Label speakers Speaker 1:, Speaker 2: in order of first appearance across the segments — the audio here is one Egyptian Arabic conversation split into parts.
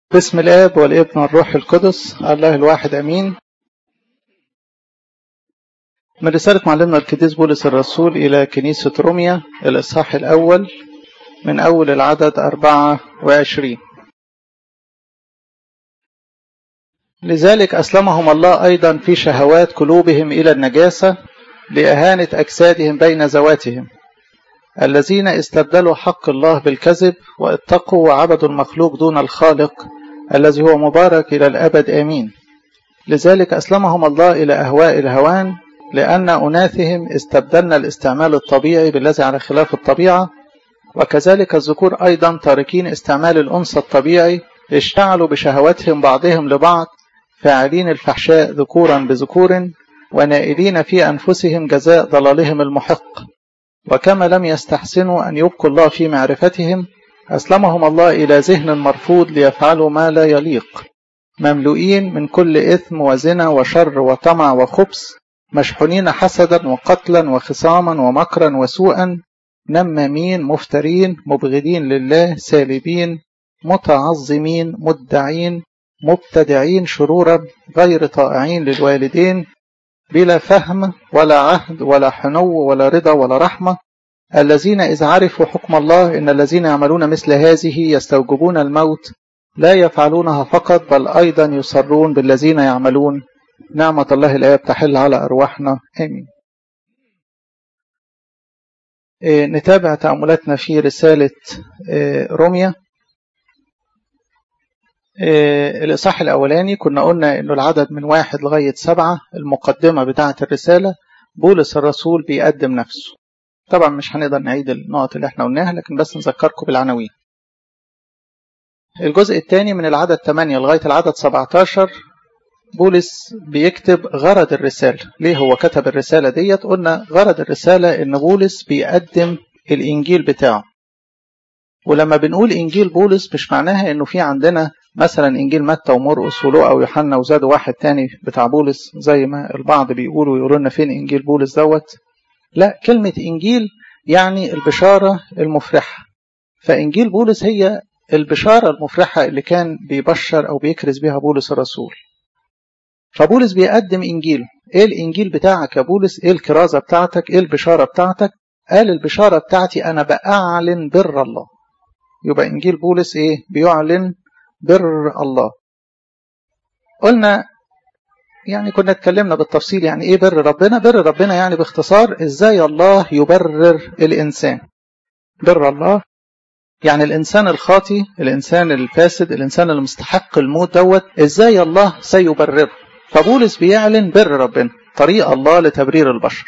Speaker 1: باسم الاب والابن والروح القدس الله الواحد امين من رسالة معلمنا القديس بولس الرسول إلى كنيسة روميا الإصحاح الأول من أول العدد أربعة وعشرين لذلك أسلمهم الله أيضا في شهوات قلوبهم إلى النجاسة لإهانة أجسادهم بين ذواتهم الذين استبدلوا حق الله بالكذب واتقوا وعبدوا المخلوق دون الخالق الذي هو مبارك إلى الأبد آمين لذلك أسلمهم الله إلى أهواء الهوان لأن أناثهم استبدلنا الاستعمال الطبيعي بالذي على خلاف الطبيعة وكذلك الذكور أيضا تاركين استعمال الأنثى الطبيعي اشتعلوا بشهواتهم بعضهم لبعض فاعلين الفحشاء ذكورا بذكور ونائلين في أنفسهم جزاء ضلالهم المحق وكما لم يستحسنوا أن يبقوا الله في معرفتهم أسلمهم الله إلى ذهن مرفوض ليفعلوا ما لا يليق مملوئين من كل إثم وزنا وشر وطمع وخبث مشحونين حسدا وقتلا وخصاما ومكرا وسوءا نمامين مفترين مبغضين لله سالبين متعظمين مدعين مبتدعين شرورا غير طائعين للوالدين بلا فهم ولا عهد ولا حنو ولا رضا ولا رحمة الذين إذ عرفوا حكم الله إن الذين يعملون مثل هذه يستوجبون الموت لا يفعلونها فقط بل أيضا يصرون بالذين يعملون نعمة الله الآب تحل على أرواحنا آمين إيه نتابع تأملاتنا في رسالة إيه روميا إيه الإصحاح الأولاني كنا قلنا إنه العدد من واحد لغاية سبعة المقدمة بتاعة الرسالة بولس الرسول بيقدم نفسه طبعا مش هنقدر نعيد النقط اللي احنا قلناها لكن بس نذكركم بالعناوين الجزء الثاني من العدد 8 لغاية العدد 17 بولس بيكتب غرض الرسالة ليه هو كتب الرسالة ديت قلنا غرض الرسالة ان بولس بيقدم الانجيل بتاعه ولما بنقول انجيل بولس مش معناها انه في عندنا مثلا انجيل متى ومرقس ولوقا ويوحنا وزادوا واحد تاني بتاع بولس زي ما البعض بيقولوا ويقولوا لنا فين انجيل بولس دوت لا كلمة انجيل يعني البشارة المفرحة فانجيل بولس هي البشارة المفرحة اللي كان بيبشر او بيكرز بها بولس الرسول فبولس بيقدم انجيل ايه الانجيل بتاعك يا بولس ايه الكرازة بتاعتك ايه البشارة بتاعتك قال البشارة بتاعتي انا بأعلن بر الله يبقى انجيل بولس ايه بيعلن بر الله قلنا يعني كنا اتكلمنا بالتفصيل يعني ايه بر ربنا بر ربنا يعني باختصار ازاي الله يبرر الانسان بر الله يعني الانسان الخاطي الانسان الفاسد الانسان المستحق الموت دوت ازاي الله سيبرره فبولس بيعلن بر ربنا طريق الله لتبرير البشر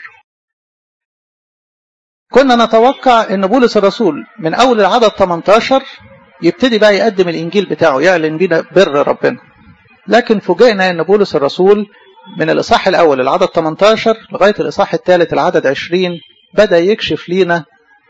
Speaker 1: كنا نتوقع ان بولس الرسول من اول العدد 18 يبتدي بقى يقدم الانجيل بتاعه يعلن بينا بر ربنا لكن فوجئنا ان بولس الرسول من الاصحاح الاول العدد 18 لغايه الاصحاح الثالث العدد 20 بدا يكشف لينا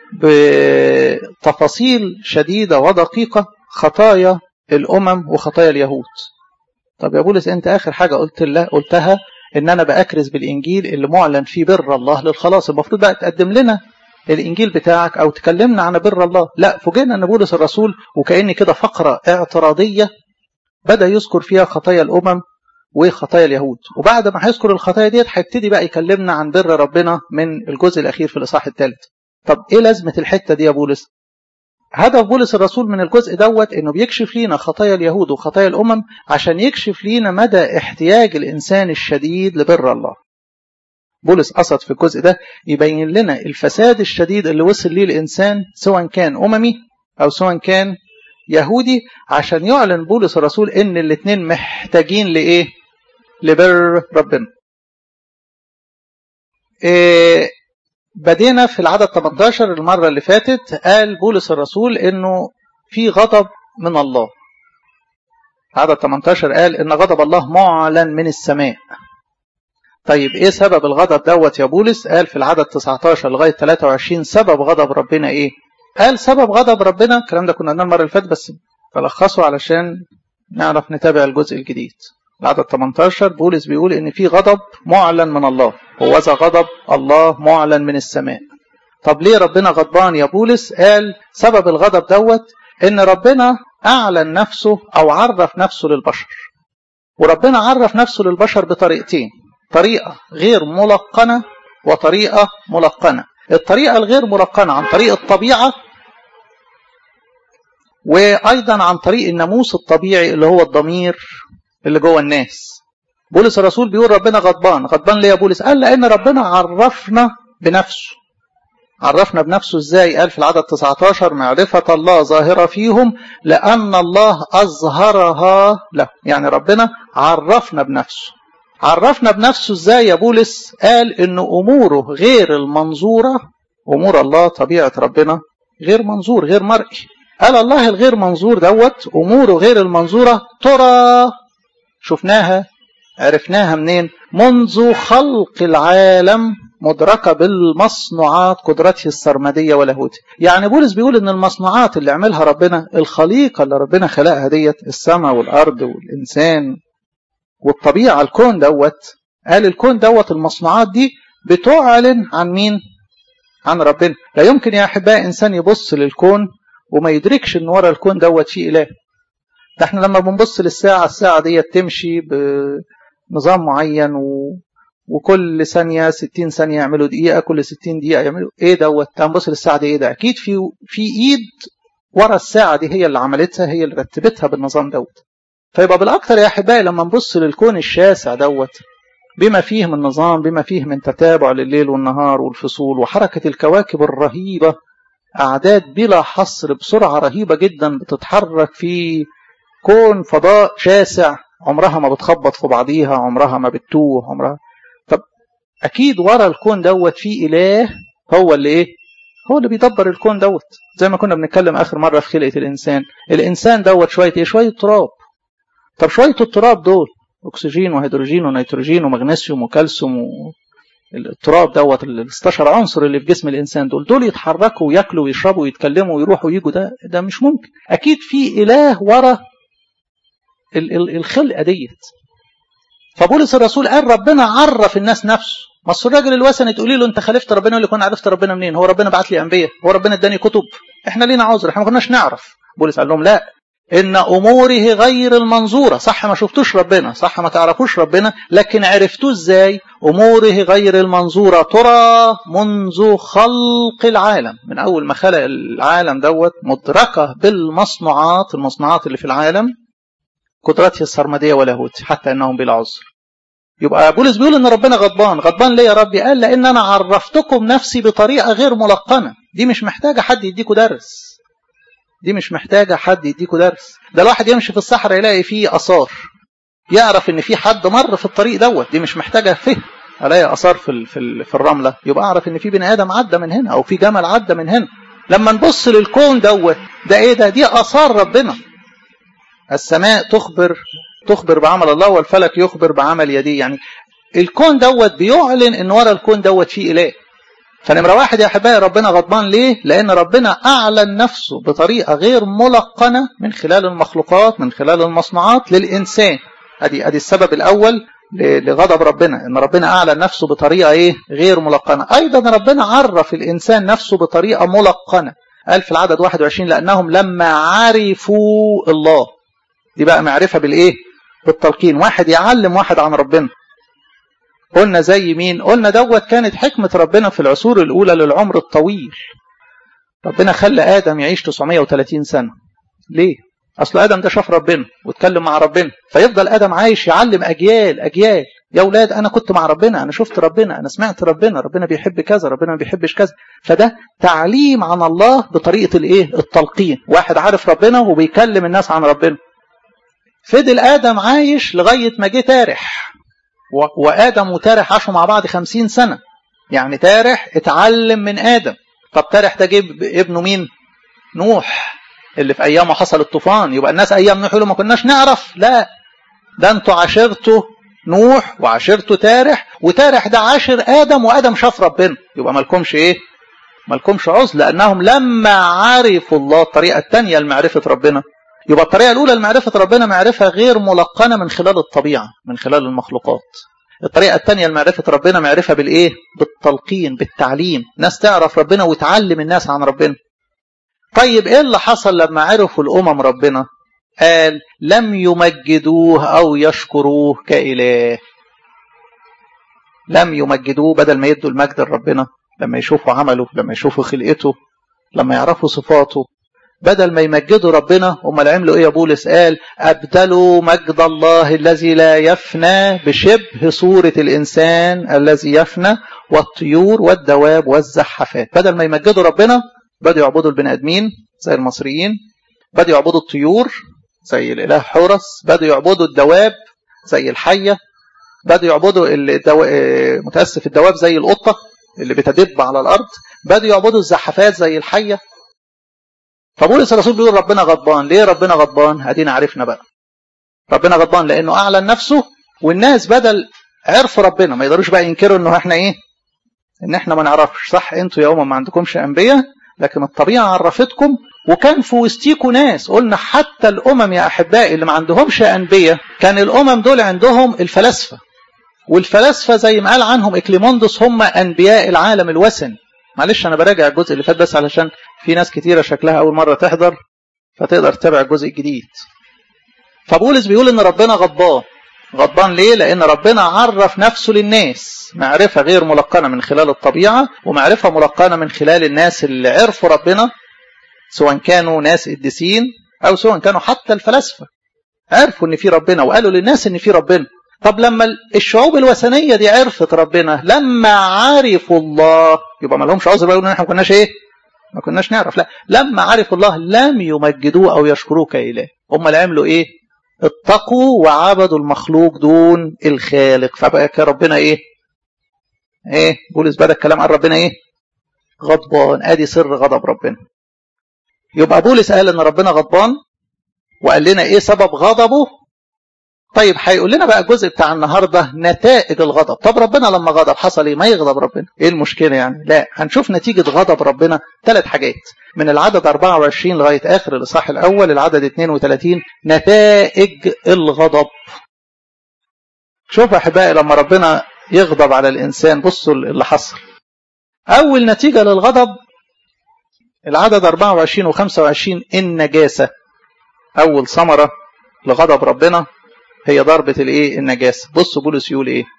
Speaker 1: بتفاصيل شديده ودقيقه خطايا الامم وخطايا اليهود طب يا بولس انت اخر حاجه قلت له قلتها ان انا باكرز بالانجيل اللي معلن فيه بر الله للخلاص المفروض بقى تقدم لنا الانجيل بتاعك او تكلمنا عن بر الله لا فوجئنا ان بولس الرسول وكأن كده فقره اعتراضيه بدا يذكر فيها خطايا الامم وخطايا اليهود وبعد ما هيذكر الخطايا ديت هيبتدي بقى يكلمنا عن بر ربنا من الجزء الاخير في الاصحاح الثالث طب ايه لازمه الحته دي يا بولس هدف بولس الرسول من الجزء دوت انه بيكشف لينا خطايا اليهود وخطايا الامم عشان يكشف لينا مدى احتياج الانسان الشديد لبر الله بولس قصد في الجزء ده يبين لنا الفساد الشديد اللي وصل ليه الانسان سواء كان اممي او سواء كان يهودي عشان يعلن بولس الرسول ان الاثنين محتاجين لايه لبر ربنا إيه بدينا في العدد 18 المرة اللي فاتت قال بولس الرسول انه في غضب من الله عدد 18 قال ان غضب الله معلن من السماء طيب ايه سبب الغضب دوت يا بولس قال في العدد 19 لغاية 23 سبب غضب ربنا ايه قال سبب غضب ربنا الكلام ده كنا قلنا المرة اللي فاتت بس بلخصه علشان نعرف نتابع الجزء الجديد العدد 18 بولس بيقول ان في غضب معلن من الله هو ذا غضب الله معلن من السماء طب ليه ربنا غضبان يا بولس قال سبب الغضب دوت ان ربنا أعلن نفسه أو عرف نفسه للبشر وربنا عرف نفسه للبشر بطريقتين طريقة غير ملقنة وطريقة ملقنة الطريقة الغير ملقنة عن طريق الطبيعة وأيضا عن طريق الناموس الطبيعي اللي هو الضمير اللي جوه الناس بولس الرسول بيقول ربنا غضبان غضبان ليه يا بولس قال لأن ربنا عرفنا بنفسه عرفنا بنفسه ازاي قال في العدد 19 معرفة الله ظاهرة فيهم لأن الله أظهرها له يعني ربنا عرفنا بنفسه عرفنا بنفسه ازاي يا بولس قال ان اموره غير المنظورة امور الله طبيعة ربنا غير منظور غير مرئي قال الله الغير منظور دوت اموره غير المنظورة ترى شفناها عرفناها منين منذ خلق العالم مدركة بالمصنوعات قدرته السرمدية ولاهوته يعني بولس بيقول ان المصنوعات اللي عملها ربنا الخليقة اللي ربنا خلقها ديت السماء والأرض والإنسان والطبيعة الكون دوت قال الكون دوت المصنوعات دي بتعلن عن مين عن ربنا لا يمكن يا أحباء إنسان يبص للكون وما يدركش ان ورا الكون دوت فيه إله ده احنا لما بنبص للساعة الساعة ديت تمشي بنظام معين و... وكل ثانية 60 ثانية يعملوا دقيقة كل 60 دقيقة يعملوا ايه دوت تنبص للساعة دي ايه ده اكيد في في ايد ورا الساعة دي هي اللي عملتها هي اللي رتبتها بالنظام دوت فيبقى بالاكثر يا احبائي لما نبص للكون الشاسع دوت بما فيه من نظام بما فيه من تتابع لليل والنهار والفصول وحركة الكواكب الرهيبة أعداد بلا حصر بسرعة رهيبة جدا بتتحرك في كون فضاء شاسع عمرها ما بتخبط في بعضيها عمرها ما بتتوه عمرها طب أكيد ورا الكون دوت في إله هو اللي إيه هو اللي بيدبر الكون دوت زي ما كنا بنتكلم آخر مرة في خلقة الإنسان الإنسان دوت شوية إيه شوية تراب طب شوية التراب دول أكسجين وهيدروجين ونيتروجين ومغنيسيوم وكالسيوم و... التراب دوت ال 16 عنصر اللي في جسم الانسان دول دول يتحركوا وياكلوا ويشربوا ويتكلموا ويروحوا ويجوا ده ده مش ممكن اكيد في اله ورا ال ال الخلقه ديت فبولس الرسول قال ربنا عرف الناس نفسه ما الراجل الوثني تقولي له انت خالفت ربنا يقول لك انا عرفت ربنا منين هو ربنا بعت لي انبياء هو ربنا اداني كتب احنا لينا عذر احنا ما كناش نعرف بولس قال لهم لا ان اموره غير المنظوره صح ما شفتوش ربنا صح ما تعرفوش ربنا لكن عرفتوه ازاي اموره غير المنظوره ترى منذ خلق العالم من اول ما خلق العالم دوت مدركه بالمصنوعات المصنوعات اللي في العالم قدرته السرمديه ولاهوت حتى انهم بلا عذر يبقى بولس بيقول ان ربنا غضبان غضبان ليه يا ربي قال لان انا عرفتكم نفسي بطريقه غير ملقنه دي مش محتاجه حد يديكوا درس دي مش محتاجة حد يديكوا درس ده الواحد يمشي في الصحراء يلاقي فيه آثار يعرف ان في حد مر في الطريق دوت دي مش محتاجة فهم الاقي آثار في في في الرملة يبقى اعرف ان في بني ادم عدى من هنا او في جمل عدى من هنا لما نبص للكون دوت ده ايه ده دي آثار ربنا السماء تخبر تخبر بعمل الله والفلك يخبر بعمل يديه يعني الكون دوت بيعلن ان ورا الكون دوت فيه اله فنمرة واحد يا أحبائي ربنا غضبان ليه؟ لأن ربنا أعلن نفسه بطريقة غير ملقنة من خلال المخلوقات من خلال المصنوعات للإنسان أدي أدي السبب الأول لغضب ربنا إن ربنا أعلن نفسه بطريقة إيه؟ غير ملقنة أيضا ربنا عرف الإنسان نفسه بطريقة ملقنة قال في العدد 21 لأنهم لما عرفوا الله دي بقى معرفة بالإيه؟ بالتلقين واحد يعلم واحد عن ربنا قلنا زي مين قلنا دوت كانت حكمة ربنا في العصور الأولى للعمر الطويل ربنا خلى آدم يعيش 930 سنة ليه أصل آدم ده شاف ربنا واتكلم مع ربنا فيفضل آدم عايش يعلم أجيال أجيال يا أولاد أنا كنت مع ربنا أنا شفت ربنا أنا سمعت ربنا ربنا بيحب كذا ربنا ما بيحبش كذا فده تعليم عن الله بطريقة الإيه التلقين واحد عارف ربنا وبيكلم الناس عن ربنا فضل آدم عايش لغاية ما جه تارح وآدم وتارح عاشوا مع بعض خمسين سنة يعني تارح اتعلم من آدم طب تارح ده جيب ابنه مين نوح اللي في أيامه حصل الطوفان يبقى الناس أيام نوح يقولوا ما كناش نعرف لا ده انتوا عاشرتوا نوح وعاشرتوا تارح وتارح ده عاشر آدم وآدم شاف ربنا يبقى مالكمش إيه مالكمش عذر لأنهم لما عرفوا الله الطريقة الثانية لمعرفة ربنا يبقى الطريقة الأولى لمعرفة ربنا معرفة غير ملقنة من خلال الطبيعة من خلال المخلوقات الطريقة الثانية لمعرفة ربنا معرفة بالإيه؟ بالتلقين بالتعليم ناس تعرف ربنا وتعلم الناس عن ربنا طيب ايه اللي حصل لما عرفوا الامم ربنا قال لم يمجدوه او يشكروه كاله لم يمجدوه بدل ما يدوا المجد لربنا لما يشوفوا عمله لما يشوفوا خلقته لما يعرفوا صفاته بدل ما يمجدوا ربنا امال عملوا ايه يا بولس قال ابدلوا مجد الله الذي لا يفنى بشبه صوره الانسان الذي يفنى والطيور والدواب والزحافات بدل ما يمجدوا ربنا بدأوا يعبدوا البني ادمين زي المصريين بدأوا يعبدوا الطيور زي الاله حورس بدأوا يعبدوا الدواب زي الحيه بدأوا يعبدوا الدو... متاسف الدواب زي القطه اللي بتدب على الارض بدأوا يعبدوا الزحافات زي الحيه فبولس الرسول بيقول ربنا غضبان ليه ربنا غضبان ادينا عرفنا بقى ربنا غضبان لانه اعلن نفسه والناس بدل عرفوا ربنا ما يقدروش بقى ينكروا انه احنا ايه ان احنا ما نعرفش صح انتوا يا امم ما عندكمش انبياء لكن الطبيعه عرفتكم وكان في وسطيكوا ناس قلنا حتى الامم يا احبائي اللي ما عندهمش انبياء كان الامم دول عندهم الفلاسفه والفلاسفه زي ما قال عنهم اكليموندوس هم انبياء العالم الوثني معلش انا براجع الجزء اللي فات بس علشان في ناس كتيره شكلها اول مره تحضر فتقدر تتابع الجزء الجديد فبولس بيقول ان ربنا غضبان غضبان ليه لان ربنا عرف نفسه للناس معرفه غير ملقنه من خلال الطبيعه ومعرفه ملقنه من خلال الناس اللي عرفوا ربنا سواء كانوا ناس قديسين او سواء كانوا حتى الفلاسفه عرفوا ان في ربنا وقالوا للناس ان في ربنا طب لما الشعوب الوثنيه دي عرفت ربنا لما عرفوا الله يبقى ما لهمش عذر بقى يقولوا احنا ما كناش ايه ما كناش نعرف لا لما عرفوا الله لم يمجدوه او يشكروه كاله هم اللي عملوا ايه اتقوا وعبدوا المخلوق دون الخالق فبقى ربنا ايه ايه بولس بدا الكلام عن ربنا ايه غضبان ادي سر غضب ربنا يبقى بولس قال ان ربنا غضبان وقال لنا ايه سبب غضبه طيب هيقول لنا بقى الجزء بتاع النهارده نتائج الغضب طب ربنا لما غضب حصل ايه ما يغضب ربنا ايه المشكله يعني لا هنشوف نتيجه غضب ربنا ثلاث حاجات من العدد 24 لغايه اخر الاصحاح الاول العدد 32 نتائج الغضب شوف يا احبائي لما ربنا يغضب على الانسان بصوا اللي حصل اول نتيجه للغضب العدد 24 و25 النجاسه اول ثمره لغضب ربنا هي ضربة الايه النجاسة بص بولس يقول ايه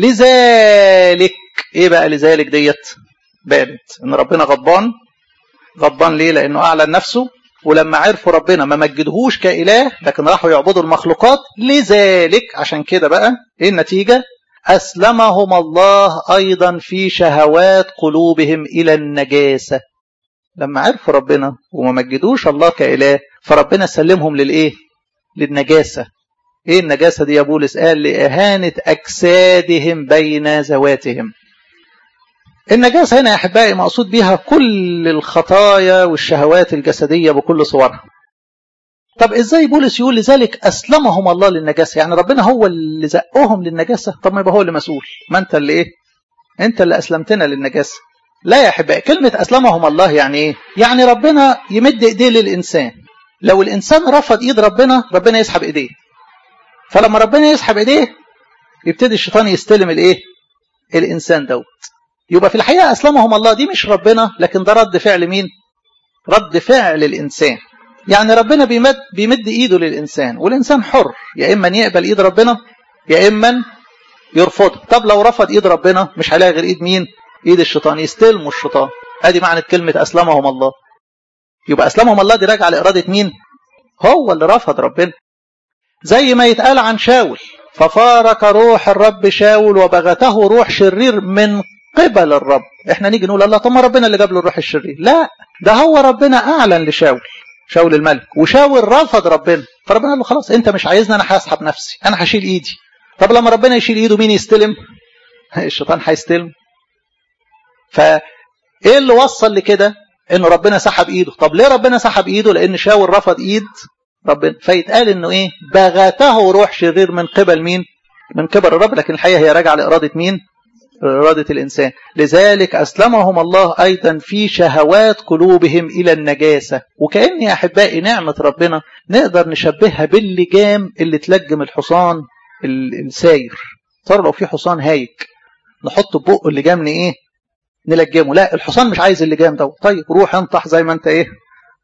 Speaker 1: لذلك ايه بقى لذلك ديت بانت ان ربنا غضبان غضبان ليه لانه اعلن نفسه ولما عرفوا ربنا ما مجدهوش كاله لكن راحوا يعبدوا المخلوقات لذلك عشان كده بقى ايه النتيجه اسلمهم الله ايضا في شهوات قلوبهم الى النجاسه لما عرفوا ربنا وما مجدوش الله كاله فربنا سلمهم للايه للنجاسه ايه النجاسة دي يا بولس قال لإهانة أجسادهم بين ذواتهم النجاسة هنا يا أحبائي مقصود بها كل الخطايا والشهوات الجسدية بكل صورها طب ازاي بولس يقول لذلك اسلمهم الله للنجاسه يعني ربنا هو اللي زقهم للنجاسه طب ما يبقى هو اللي مسؤول ما انت اللي ايه انت اللي اسلمتنا للنجاسه لا يا احبائي كلمه اسلمهم الله يعني ايه يعني ربنا يمد ايديه للانسان لو الانسان رفض ايد ربنا ربنا يسحب ايديه فلما ربنا يسحب ايديه يبتدي الشيطان يستلم الايه الانسان دوت يبقى في الحقيقه اسلمهم الله دي مش ربنا لكن ده رد فعل مين رد فعل الانسان يعني ربنا بيمد بيمد ايده للانسان والانسان حر يا اما يقبل ايد ربنا يا اما يرفضها طب لو رفض ايد ربنا مش هيلاقي غير ايد مين ايد الشيطان يستلموا الشيطان ادي معنى كلمه اسلمهم الله يبقى اسلمهم الله دي راجعه لاراده مين هو اللي رفض ربنا زي ما يتقال عن شاول ففارق روح الرب شاول وبغته روح شرير من قبل الرب احنا نيجي نقول الله طب ما ربنا اللي جاب له الروح الشرير لا ده هو ربنا اعلن لشاول شاول الملك وشاول رفض ربنا فربنا قال له خلاص انت مش عايزني انا هسحب نفسي انا هشيل ايدي طب لما ربنا يشيل ايده مين يستلم الشيطان هيستلم فايه اللي وصل لكده انه ربنا سحب ايده طب ليه ربنا سحب ايده لان شاول رفض ايد ربنا فيتقال انه ايه بغته روح شرير من قبل مين من قبل الرب لكن الحقيقه هي راجعه لاراده مين إرادة الإنسان لذلك أسلمهم الله أيضا في شهوات قلوبهم إلى النجاسة وكأن يا أحبائي نعمة ربنا نقدر نشبهها باللجام اللي تلجم الحصان الساير صار لو في حصان هايك نحط بقه اللجام ايه نلجمه لا الحصان مش عايز اللجام ده طيب روح انطح زي ما انت ايه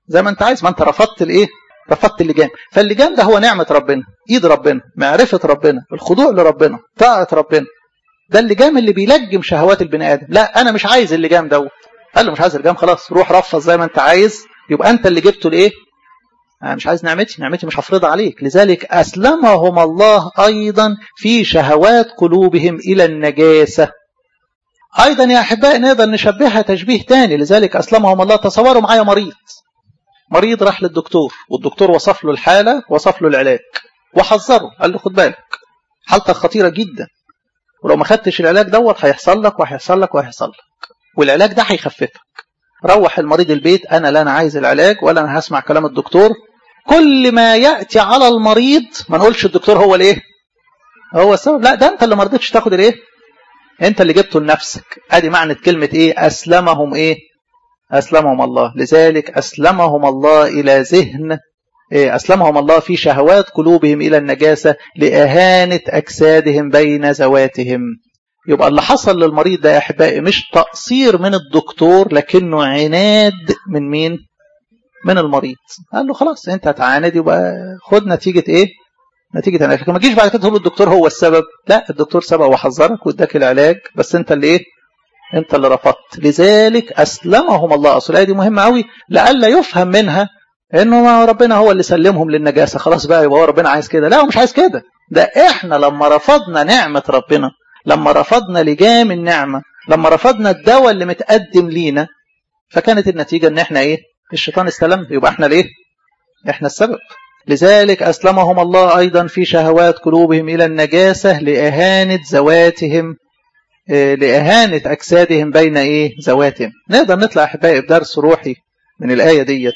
Speaker 1: زي ما انت عايز ما انت رفضت الايه رفضت اللجام فاللجام ده هو نعمه ربنا ايد ربنا معرفه ربنا الخضوع لربنا طاعه ربنا ده اللجام اللي بيلجم شهوات البني ادم لا انا مش عايز اللجام دوت قال له مش عايز اللجام خلاص روح رفض زي ما انت عايز يبقى انت اللي جبته لايه أنا مش عايز نعمتي نعمتي مش هفرضها عليك لذلك أسلمهم الله أيضا في شهوات قلوبهم إلى النجاسة أيضا يا أحبائي نقدر نشبهها تشبيه تاني لذلك أسلمهم الله تصوروا معايا مريض مريض راح للدكتور والدكتور وصف له الحالة وصف له العلاج وحذره قال له خد بالك حالتك خطيرة جدا ولو ما خدتش العلاج دوت هيحصل لك وهيحصل لك وهيحصل لك والعلاج ده هيخففك روح المريض البيت انا لا انا عايز العلاج ولا انا هسمع كلام الدكتور كل ما ياتي على المريض ما نقولش الدكتور هو الايه هو السبب لا ده انت اللي ما رضيتش تاخد الايه انت اللي جبته لنفسك ادي معنى كلمه ايه اسلمهم ايه اسلمهم الله لذلك اسلمهم الله الى ذهن إيه اسلمهم الله في شهوات قلوبهم الى النجاسه لاهانه اجسادهم بين ذواتهم يبقى اللي حصل للمريض ده يا احبائي مش تقصير من الدكتور لكنه عناد من مين من المريض قال له خلاص انت هتعاند يبقى خد نتيجه ايه نتيجه انا لكن ما تجيش بعد كده تقول الدكتور هو السبب لا الدكتور سبق وحذرك واداك العلاج بس انت اللي ايه انت اللي رفضت لذلك اسلمهم الله اصل الايه دي مهمه قوي لئلا يفهم منها انه ربنا هو اللي سلمهم للنجاسه خلاص بقى يبقى هو ربنا عايز كده لا هو مش عايز كده ده احنا لما رفضنا نعمه ربنا لما رفضنا لجام النعمة لما رفضنا الدواء اللي متقدم لينا فكانت النتيجة ان احنا ايه الشيطان استلم يبقى احنا ليه احنا السبب لذلك أسلمهم الله أيضا في شهوات قلوبهم إلى النجاسة لإهانة ذواتهم لإهانة أجسادهم بين إيه ذواتهم نقدر نطلع أحبائي بدرس روحي من الآية ديت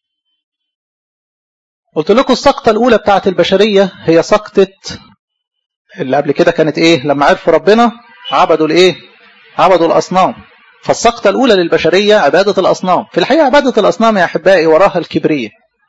Speaker 1: قلت لكم السقطة الأولى بتاعت البشرية هي سقطة اللي قبل كده كانت ايه لما عرفوا ربنا عبدوا الايه عبدوا الاصنام فالسقطه الاولى للبشريه عباده الاصنام في الحقيقه عباده الاصنام يا احبائي وراها الكبريه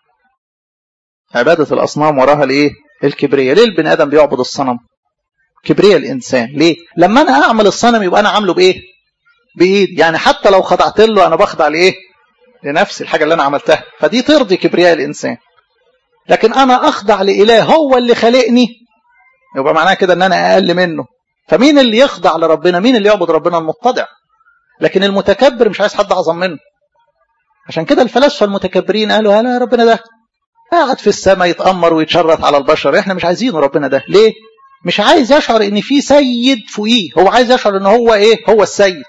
Speaker 1: عباده الاصنام وراها الايه الكبريه ليه البني ادم بيعبد الصنم كبريه الانسان ليه لما انا اعمل الصنم يبقى انا عامله بايه بايد يعني حتى لو خضعت له انا بخضع لايه لنفس الحاجه اللي انا عملتها فدي ترضي كبرياء الانسان لكن انا اخضع لاله هو اللي خلقني يبقى معناها كده ان انا اقل منه فمين اللي يخضع لربنا مين اللي يعبد ربنا المتضع لكن المتكبر مش عايز حد اعظم منه عشان كده الفلاسفه المتكبرين قالوا هلا ربنا ده قاعد في السماء يتامر ويتشرط على البشر احنا مش عايزينه ربنا ده ليه مش عايز يشعر ان في سيد فوقيه هو عايز يشعر ان هو ايه هو السيد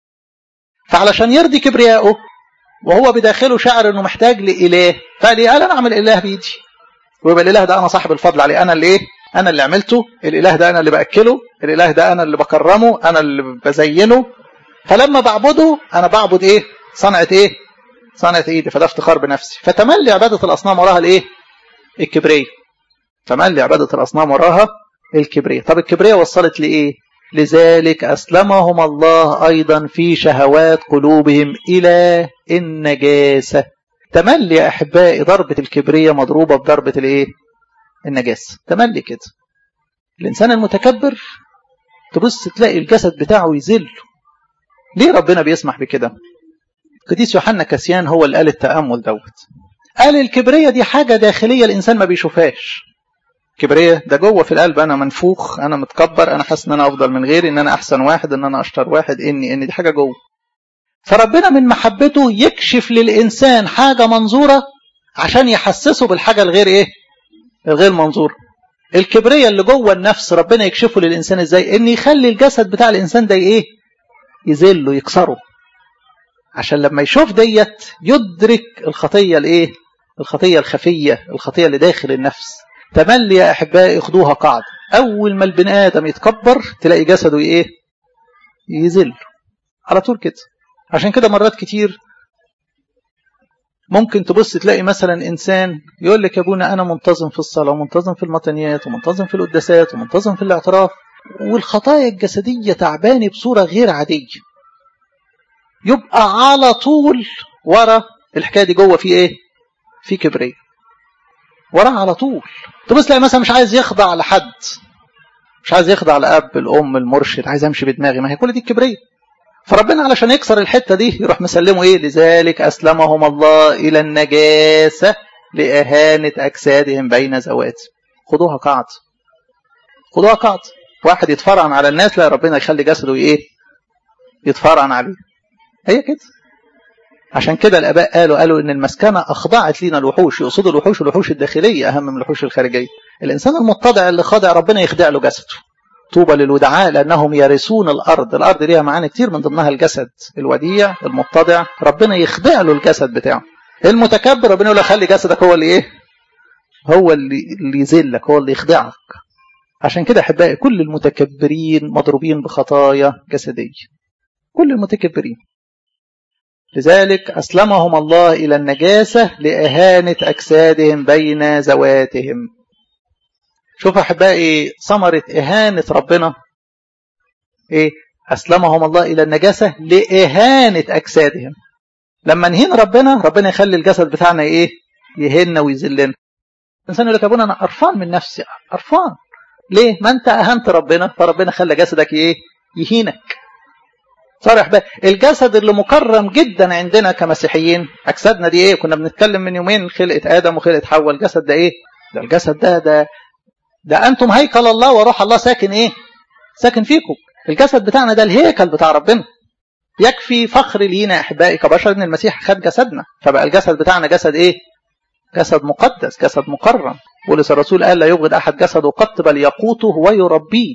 Speaker 1: فعلشان يرضي كبريائه وهو بداخله شعر انه محتاج لاله فقال ايه قال انا اعمل اله بايدي ويبقى الاله ده انا صاحب الفضل عليه انا اللي ايه انا اللي عملته الاله ده انا اللي باكله الاله ده انا اللي بكرمه انا اللي بزينه فلما بعبده انا بعبد ايه صنعه ايه صنعه ايدي فده افتخار بنفسي فتملي عباده الاصنام وراها الايه الكبريه تملي عباده الاصنام وراها الكبريه طب الكبريه وصلت لايه لذلك اسلمهم الله ايضا في شهوات قلوبهم الى النجاسه تملي يا احبائي ضربه الكبريه مضروبه بضربه الايه النجاسة تملي كده الإنسان المتكبر تبص تلاقي الجسد بتاعه يزل ليه ربنا بيسمح بكده قديس يوحنا كاسيان هو اللي قال التأمل دوت قال الكبرية دي حاجة داخلية الإنسان ما بيشوفهاش كبرية ده جوه في القلب أنا منفوخ أنا متكبر أنا حاسس إن أنا أفضل من غيري إن أنا أحسن واحد إن أنا أشطر واحد إني إن دي حاجة جوه فربنا من محبته يكشف للإنسان حاجة منظورة عشان يحسسه بالحاجة الغير إيه الغير منظور الكبرية اللي جوه النفس ربنا يكشفه للإنسان إزاي إن يخلي الجسد بتاع الإنسان ده إيه يذله يكسره عشان لما يشوف ديت يدرك الخطية الإيه الخطية الخفية الخطية اللي داخل النفس تملي يا أحبائي خدوها قاعدة أول ما البني آدم يتكبر تلاقي جسده إيه يذل على طول كده عشان كده مرات كتير ممكن تبص تلاقي مثلا إنسان يقول لك يا ابونا أنا منتظم في الصلاة ومنتظم في المطنيات ومنتظم في القداسات ومنتظم في الاعتراف والخطايا الجسدية تعباني بصورة غير عادية يبقى على طول ورا الحكاية دي جوه في إيه؟ في كبرية وراه على طول تبص تلاقي مثلا مش عايز يخضع لحد مش عايز يخضع لأب الأم المرشد عايز أمشي بدماغي ما هي كل دي الكبرية فربنا علشان يكسر الحتة دي يروح مسلمه ايه لذلك اسلمهم الله الى النجاسة لإهانة أجسادهم بين ذواتهم خدوها قاعدة خدوها قاعدة واحد يتفرعن على الناس لا ربنا يخلي جسده ايه يتفرعن عليه هي كده عشان كده الاباء قالوا قالوا ان المسكنه اخضعت لينا الوحوش يقصدوا الوحوش الوحوش الداخليه اهم من الوحوش الخارجيه الانسان المتضع اللي خاضع ربنا يخدع له جسده طوبى للودعاء لانهم يرثون الارض الارض ليها معاني كتير من ضمنها الجسد الوديع المتضع ربنا يخدع له الجسد بتاعه المتكبر ربنا يقول له خلي جسدك هو اللي ايه هو اللي اللي يذلك هو اللي يخدعك عشان كده احبائي كل المتكبرين مضروبين بخطايا جسديه كل المتكبرين لذلك أسلمهم الله إلى النجاسة لإهانة أجسادهم بين ذواتهم شوف أحبائي ثمرة إهانة ربنا إيه أسلمهم الله إلى النجاسة لإهانة أجسادهم لما نهين ربنا ربنا يخلي الجسد بتاعنا إيه يهنا ويذلنا الإنسان يقول لك أبونا أنا قرفان من نفسي قرفان ليه ما أنت أهنت ربنا فربنا خلى جسدك إيه يهينك صرح بقى الجسد اللي مكرم جدا عندنا كمسيحيين اجسادنا دي ايه كنا بنتكلم من يومين خلقه ادم وخلقه حواء الجسد ده ايه ده الجسد ده ده ده انتم هيكل الله وروح الله ساكن ايه ساكن فيكم الجسد بتاعنا ده الهيكل بتاع ربنا يكفي فخر لينا احبائي كبشر ان المسيح خد جسدنا فبقى الجسد بتاعنا جسد ايه جسد مقدس جسد مكرم بولس الرسول قال لا يبغض احد جسده قط بل يقوته ويربيه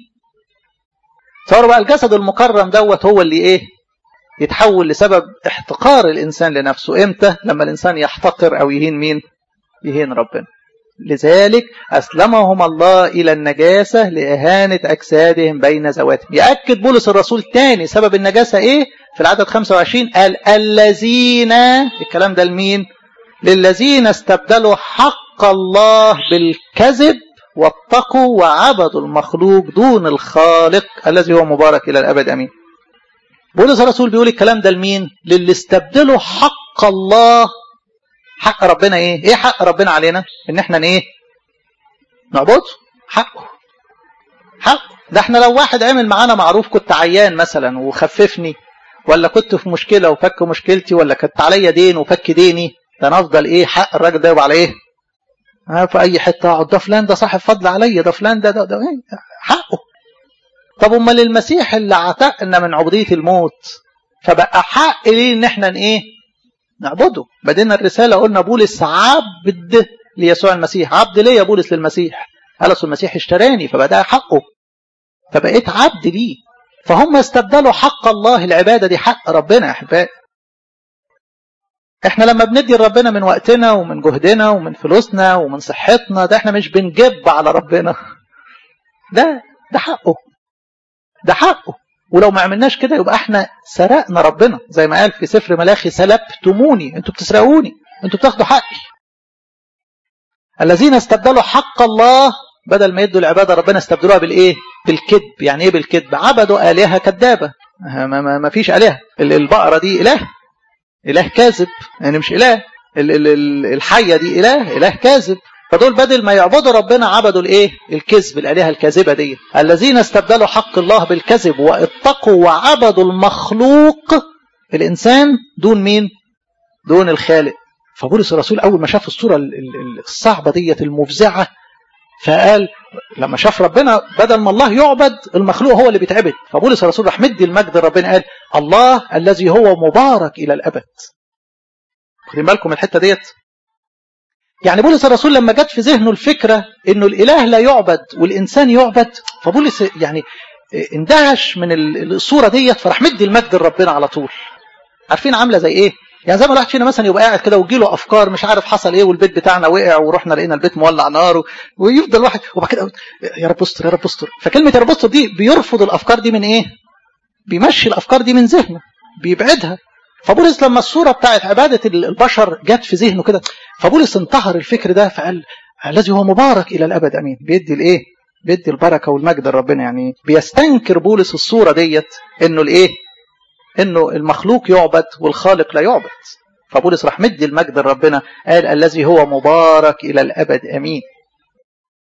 Speaker 1: صار بقى الجسد المكرم دوت هو اللي ايه يتحول لسبب احتقار الانسان لنفسه امتى لما الانسان يحتقر او يهين مين يهين ربنا لذلك اسلمهم الله الى النجاسه لاهانه اجسادهم بين ذواتهم ياكد بولس الرسول تاني سبب النجاسه ايه في العدد 25 قال الذين الكلام ده لمين للذين استبدلوا حق الله بالكذب واتقوا وعبدوا المخلوق دون الخالق الذي هو مبارك إلى الأبد أمين بولس الرسول بيقول الكلام ده لمين للي استبدلوا حق الله حق ربنا ايه ايه حق ربنا علينا ان احنا ايه نعبده حقه حقه ده احنا لو واحد عمل معانا معروف كنت عيان مثلا وخففني ولا كنت في مشكلة وفك مشكلتي ولا كنت عليا دين وفك ديني ده نفضل ايه حق الراجل ده يبقى على ايه في اي حته اقعد ده فلان ده صاحب فضل عليا ده فلان ده ده, ده ايه حقه طب امال المسيح اللي عتقنا من عبوديه الموت فبقى حق ليه ان احنا ايه نعبده بدينا الرساله قلنا بولس عبد ليسوع المسيح عبد ليه يا بولس للمسيح قال اصل المسيح اشتراني فبقى ده حقه فبقيت عبد ليه فهم استبدلوا حق الله العباده دي حق ربنا يا احبائي احنا لما بندي لربنا من وقتنا ومن جهدنا ومن فلوسنا ومن صحتنا ده احنا مش بنجب على ربنا ده ده حقه ده حقه ولو ما عملناش كده يبقى احنا سرقنا ربنا زي ما قال في سفر ملاخي سلبتموني انتوا بتسرقوني انتوا بتاخدوا حقي الذين استبدلوا حق الله بدل ما يدوا العباده ربنا استبدلوها بالايه بالكذب يعني ايه بالكذب عبدوا الهه كذابه ما, ما, ما فيش الهه البقره دي اله إله كاذب يعني مش إله الحية دي إله إله كاذب فدول بدل ما يعبدوا ربنا عبدوا الايه الكذب الالهه الكاذبه دي الذين استبدلوا حق الله بالكذب واتقوا وعبدوا المخلوق الانسان دون مين دون الخالق فبولس الرسول اول ما شاف الصوره الصعبه ديت المفزعه فقال لما شاف ربنا بدل ما الله يعبد المخلوق هو اللي بيتعبد فبولس الرسول راح مدي المجد ربنا قال الله الذي هو مبارك الى الابد خدين بالكم الحته ديت يعني بولس الرسول لما جت في ذهنه الفكره انه الاله لا يعبد والانسان يعبد فبولس يعني اندهش من الصوره ديت فراح مدي المجد لربنا على طول عارفين عامله زي ايه يعني زي ما الواحد فينا مثلا يبقى قاعد كده ويجي له افكار مش عارف حصل ايه والبيت بتاعنا وقع ورحنا لقينا البيت مولع نار ويفضل واحد وبعد كده يا رب استر يا رب استر فكلمه يا رب استر دي بيرفض الافكار دي من ايه؟ بيمشي الافكار دي من ذهنه بيبعدها فبولس لما الصوره بتاعت عباده البشر جت في ذهنه كده فبولس انتهر الفكر ده فقال الذي هو مبارك الى الابد امين بيدي الايه؟ بيدي البركه والمجد لربنا يعني بيستنكر بولس الصوره ديت انه الايه؟ انه المخلوق يعبد والخالق لا يعبد فبولس راح مدي المجد لربنا قال الذي هو مبارك الى الابد امين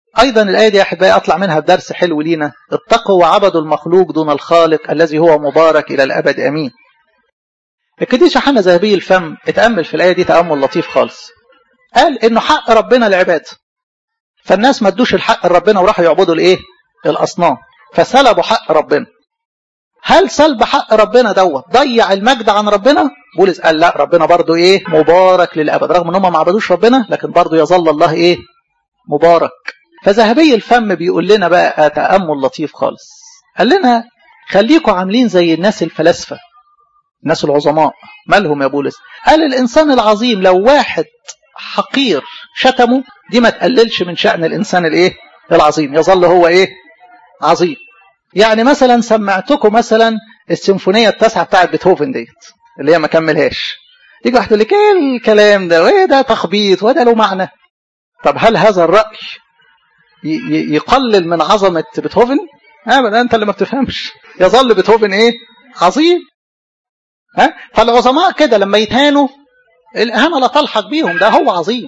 Speaker 1: أيضا الآية دي يا أحبائي أطلع منها بدرس حلو لينا اتقوا وعبدوا المخلوق دون الخالق الذي هو مبارك إلى الأبد أمين القديس يوحنا ذهبي الفم اتأمل في الآية دي تأمل لطيف خالص قال إنه حق ربنا العبادة فالناس ما ادوش الحق لربنا وراحوا يعبدوا الإيه؟ الأصنام فسلبوا حق ربنا هل سلب حق ربنا دوت ضيع المجد عن ربنا بولس قال لا ربنا برضو ايه مبارك للابد رغم ان هم ما عبدوش ربنا لكن برضو يظل الله ايه مبارك فذهبي الفم بيقول لنا بقى تامل لطيف خالص قال لنا خليكم عاملين زي الناس الفلاسفه الناس العظماء مالهم يا بولس قال الانسان العظيم لو واحد حقير شتمه دي ما تقللش من شأن الانسان الايه العظيم يظل هو ايه عظيم يعني مثلا سمعتكم مثلا السيمفونية التاسعة بتاعت بيتهوفن ديت اللي هي ما كملهاش يجي واحد يقول لك ايه الكلام ده وايه ده تخبيط وده له معنى طب هل هذا الرأي يقلل من عظمة بيتهوفن ابدا انت اللي ما بتفهمش يظل بيتهوفن ايه عظيم ها فالعظماء كده لما يتهانوا الإهانة لا تلحق بيهم ده هو عظيم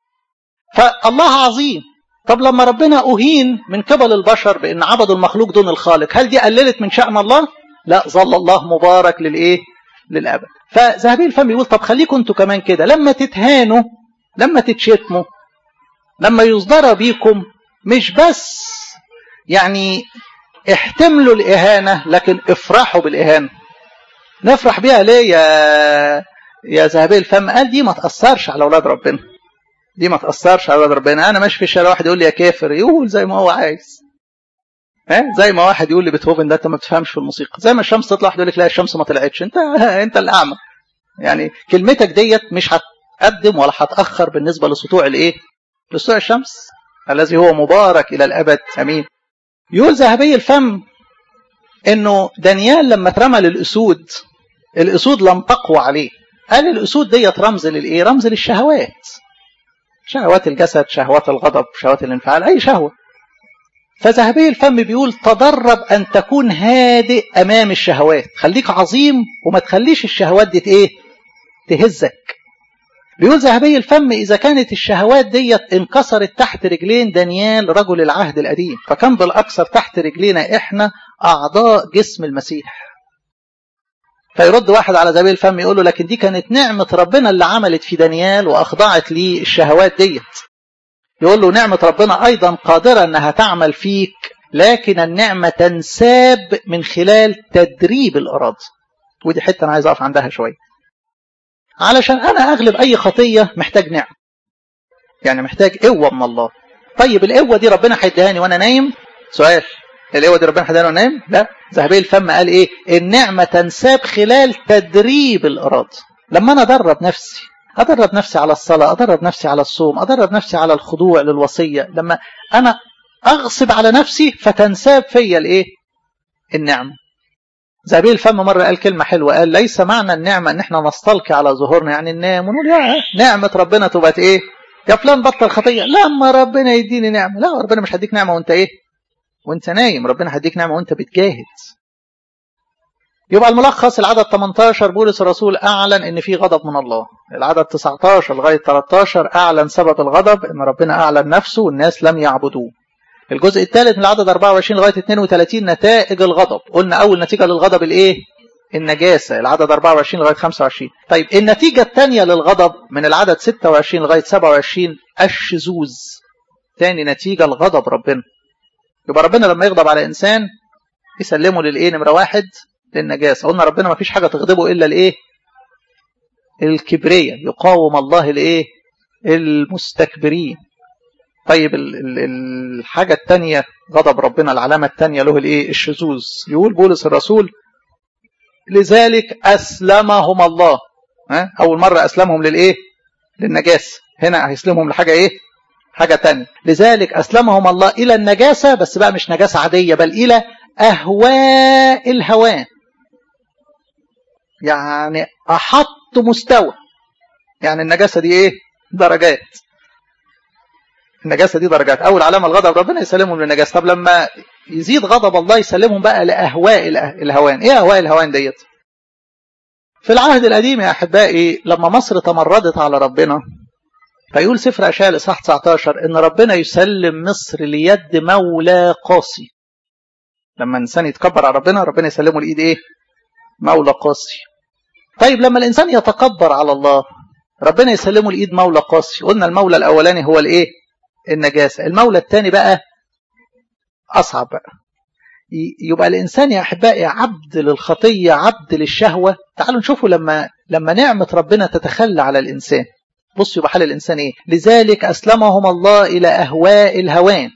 Speaker 1: فالله عظيم طب لما ربنا أهين من قبل البشر بأن عبدوا المخلوق دون الخالق هل دي قللت من شأن الله؟ لا ظل الله مبارك للإيه؟ للأبد فذهبي الفم يقول طب خليكم انتوا كمان كده لما تتهانوا لما تتشتموا لما يصدر بيكم مش بس يعني احتملوا الإهانة لكن افرحوا بالإهانة نفرح بيها ليه يا يا ذهبي الفم قال دي ما تأثرش على أولاد ربنا دي ما تأثرش على ربنا أنا ماشي في الشارع واحد يقول لي يا كافر يقول زي ما هو عايز ها زي ما واحد يقول لي بيتهوفن ده انت ما بتفهمش في الموسيقى زي ما الشمس تطلع يقول لك لا الشمس ما طلعتش انت انت الاعمى يعني كلمتك ديت مش هتقدم ولا هتاخر بالنسبه لسطوع الايه لسطوع الشمس الذي هو مبارك الى الابد امين يقول ذهبي الفم انه دانيال لما اترمى للاسود الاسود لم تقوى عليه قال الاسود ديت رمز للايه رمز للشهوات شهوات الجسد شهوات الغضب شهوات الانفعال أي شهوة فذهبي الفم بيقول تدرب أن تكون هادئ أمام الشهوات خليك عظيم وما تخليش الشهوات دي إيه تهزك بيقول ذهبي الفم إذا كانت الشهوات ديت انكسرت تحت رجلين دانيال رجل العهد القديم فكان بالأكثر تحت رجلينا إحنا أعضاء جسم المسيح فيرد واحد على ذهبي الفم يقول له لكن دي كانت نعمة ربنا اللي عملت في دانيال وأخضعت لي الشهوات ديت يقول له نعمة ربنا أيضا قادرة أنها تعمل فيك لكن النعمة تنساب من خلال تدريب الإرادة ودي حتة أنا عايز أقف عندها شوية علشان أنا أغلب أي خطية محتاج نعم يعني محتاج قوة من الله طيب القوة دي ربنا هيديهاني وأنا نايم سؤال القوة دي ربنا هيديهاني وأنا نايم لا ذهبي الفم قال إيه النعمة تنساب خلال تدريب الإرادة لما أنا أدرب نفسي أدرب نفسي على الصلاة أدرب نفسي على الصوم أدرب نفسي على الخضوع للوصية لما أنا أغصب على نفسي فتنساب فيا الإيه النعمة زبيل الفم مرة قال كلمة حلوة قال ليس معنى النعمة ان احنا نستلقي على ظهورنا يعني ننام ونقول يا نعمة ربنا تبقى ايه يا فلان بطل خطية لما ربنا يديني نعمة لا ربنا مش هيديك نعمة وانت ايه وانت نايم ربنا هيديك نعمة وانت بتجاهد يبقى الملخص العدد 18 بولس الرسول أعلن إن في غضب من الله العدد 19 لغاية 13 أعلن سبب الغضب إن ربنا أعلن نفسه والناس لم يعبدوه الجزء الثالث من العدد 24 لغاية 32 نتائج الغضب قلنا أول نتيجة للغضب الإيه النجاسة العدد 24 لغاية 25 طيب النتيجة الثانية للغضب من العدد 26 لغاية 27 الشذوذ ثاني نتيجة لغضب ربنا يبقى ربنا لما يغضب على إنسان يسلمه للإيه نمرة واحد للنجاسة قلنا ربنا ما فيش حاجة تغضبه إلا الإيه الكبرية يقاوم الله الإيه المستكبرين طيب الحاجة الثانية غضب ربنا العلامة الثانية له الإيه الشذوذ يقول بولس الرسول لذلك أسلمهم الله ها؟ أول مرة أسلمهم للإيه للنجاسة هنا هيسلمهم لحاجة إيه حاجة تانية لذلك أسلمهم الله إلى النجاسة بس بقى مش نجاسة عادية بل إلى أهواء الهوان يعني أحط مستوى يعني النجاسة دي إيه درجات النجاسة دي درجات أول علامة الغضب ربنا يسلمهم للنجاسة طب لما يزيد غضب الله يسلمهم بقى لأهواء الهوان إيه أهواء الهوان ديت في العهد القديم يا أحبائي لما مصر تمردت على ربنا فيقول سفر أشعياء الإصحاح 19 إن ربنا يسلم مصر ليد مولى قاسي لما الإنسان يتكبر على ربنا ربنا يسلمه لإيد إيه؟ مولى قاسي طيب لما الإنسان يتكبر على الله ربنا يسلمه لإيد مولى قاسي قلنا المولى الأولاني هو الإيه؟ النجاسة المولى الثاني بقى أصعب بقى يبقى الإنسان يا أحبائي عبد للخطية عبد للشهوة تعالوا نشوفوا لما لما نعمة ربنا تتخلى على الإنسان بصوا يبقى حال الإنسان إيه لذلك أسلمهم الله إلى أهواء الهوان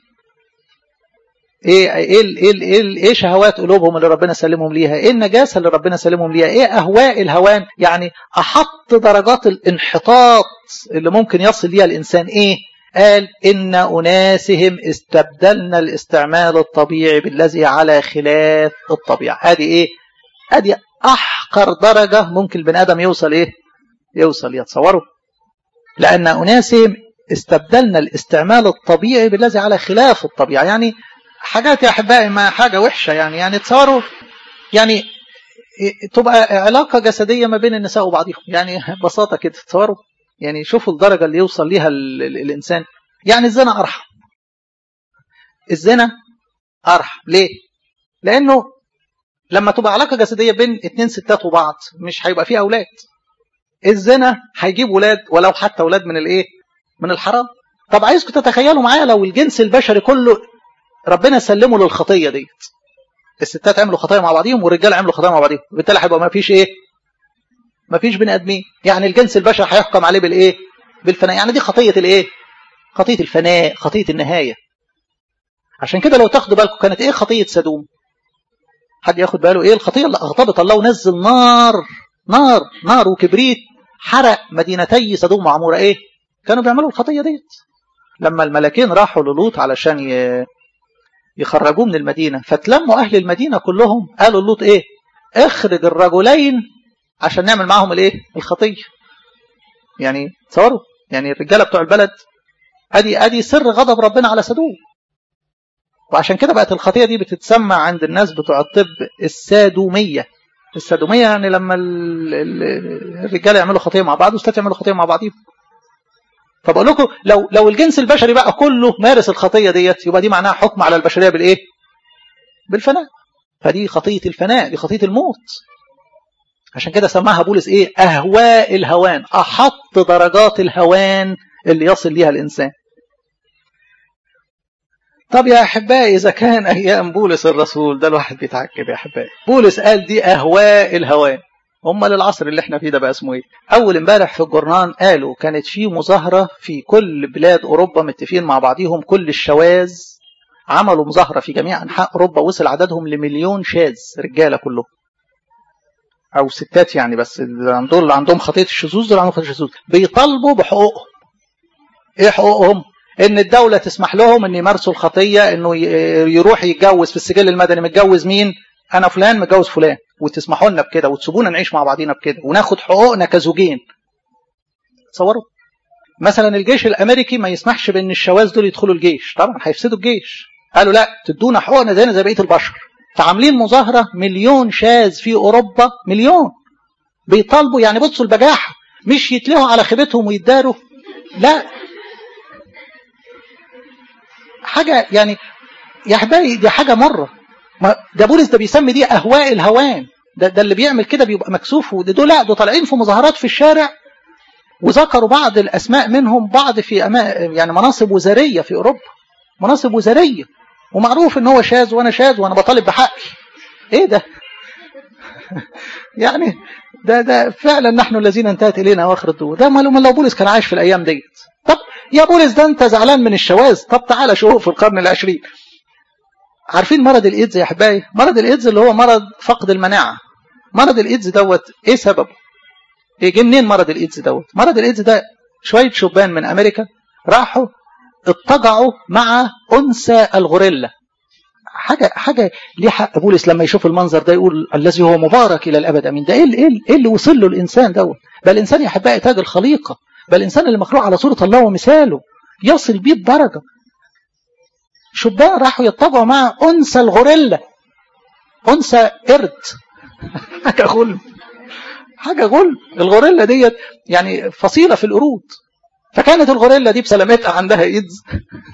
Speaker 1: ايه ايه ايه ايه, إيه شهوات قلوبهم اللي ربنا سلمهم ليها ايه النجاسه اللي ربنا سلمهم ليها ايه اهواء الهوان يعني احط درجات الانحطاط اللي ممكن يصل ليها الانسان ايه قال ان اناسهم استبدلنا الاستعمال الطبيعي بالذي على خلاف الطبيعه ادي ايه ادي احقر درجه ممكن البني ادم يوصل ايه يوصل يتصوروا لان اناسهم استبدلنا الاستعمال الطبيعي بالذي على خلاف الطبيعه يعني حاجات يا احبائي ما حاجه وحشه يعني يعني تصوروا يعني تبقى علاقه جسديه ما بين النساء وبعضهم يعني ببساطه كده تصوروا يعني شوفوا الدرجه اللي يوصل ليها ال ال الانسان يعني الزنا ارحم الزنا ارحم ليه لانه لما تبقى علاقه جسديه بين اتنين ستات وبعض مش هيبقى فيه اولاد الزنا هيجيب ولاد ولو حتى اولاد من الايه من الحرام طب عايزكم تتخيلوا معايا لو الجنس البشري كله ربنا سلمه للخطيه ديت الستات عملوا خطايا مع بعضهم والرجال عملوا خطايا مع بعضهم وبالتالي هيبقى ما فيش ايه ما فيش بني ادمين يعني الجنس البشري هيحكم عليه بالايه بالفناء يعني دي خطيه الايه خطيه الفناء خطيه النهايه عشان كده لو تاخدوا بالكم كانت ايه خطيه سدوم حد ياخد باله ايه الخطيه اللي اغضبت الله ونزل نار نار نار وكبريت حرق مدينتي سدوم وعموره ايه كانوا بيعملوا الخطيه ديت لما الملاكين راحوا للوط علشان ي... يخرجوه من المدينة فتلموا أهل المدينة كلهم قالوا لوط إيه اخرج الرجلين عشان نعمل معاهم الإيه الخطية يعني تصوروا يعني الرجالة بتوع البلد أدي أدي سر غضب ربنا على سدوم وعشان كده بقت الخطية دي بتتسمى عند الناس بتوع الطب السادومية السادومية يعني لما الرجال يعملوا خطية مع بعض والستات يعملوا خطية مع بعضهم فبقول لكم لو لو الجنس البشري بقى كله مارس الخطيه ديت يبقى دي معناها حكم على البشريه بالايه؟ بالفناء فدي خطيه الفناء دي خطيه الموت عشان كده سماها بولس ايه؟ اهواء الهوان احط درجات الهوان اللي يصل ليها الانسان طب يا احبائي اذا كان ايام بولس الرسول ده الواحد بيتعجب يا احبائي بولس قال دي اهواء الهوان امال العصر اللي احنا فيه ده بقى اسمه ايه اول امبارح في الجورنان قالوا كانت في مظاهره في كل بلاد اوروبا متفقين مع بعضهم كل الشواذ عملوا مظاهره في جميع انحاء اوروبا وصل عددهم لمليون شاذ رجاله كلهم او ستات يعني بس دول اللي عندهم خطيه الشذوذ دول عندهم خطيه الشذوذ بيطالبوا بحقوقهم ايه حقوقهم ان الدوله تسمح لهم ان يمارسوا الخطيه انه يروح يتجوز في السجل المدني متجوز مين انا فلان متجوز فلان وتسمحوا لنا بكده وتسيبونا نعيش مع بعضينا بكده وناخد حقوقنا كزوجين تصوروا مثلا الجيش الامريكي ما يسمحش بان الشواذ دول يدخلوا الجيش طبعا هيفسدوا الجيش قالوا لا تدونا حقوقنا زينا زي بقيه البشر فعاملين مظاهره مليون شاذ في اوروبا مليون بيطالبوا يعني بصوا البجاحه مش يتلهوا على خيبتهم ويداروا لا حاجه يعني يا احبائي دي حاجه مره ده بولس ده بيسمي دي اهواء الهوان ده, ده اللي بيعمل كده بيبقى مكسوف دول لا دول طالعين في مظاهرات في الشارع وذكروا بعض الاسماء منهم بعض في أما يعني مناصب وزاريه في اوروبا مناصب وزاريه ومعروف ان هو شاذ وانا شاذ وانا بطالب بحقي ايه ده يعني ده ده فعلا نحن الذين انتهت الينا اواخر الدور ده ما لو بولس كان عايش في الايام ديت طب يا بولس ده انت زعلان من الشواذ طب تعالى شوف في القرن العشرين عارفين مرض الايدز يا احبائي مرض الايدز اللي هو مرض فقد المناعه مرض الايدز دوت ايه سببه ايه جه منين مرض الايدز دوت مرض الايدز ده شويه شبان من امريكا راحوا اتجعوا مع انثى الغوريلا حاجه حاجه ليه حق بولس لما يشوف المنظر ده يقول الذي هو مبارك الى الابد امين ده ايه ايه اللي وصل له الانسان دوت بل الانسان يا احبائي تاج الخليقه بل الانسان اللي مخلوق على صوره الله ومثاله يصل بيه الدرجه شبان راحوا يتبعوا مع انثى الغوريلا انثى قرد حاجه غل حاجه غل الغوريلا ديت يعني فصيله في القرود فكانت الغوريلا دي بسلامتها عندها ايدز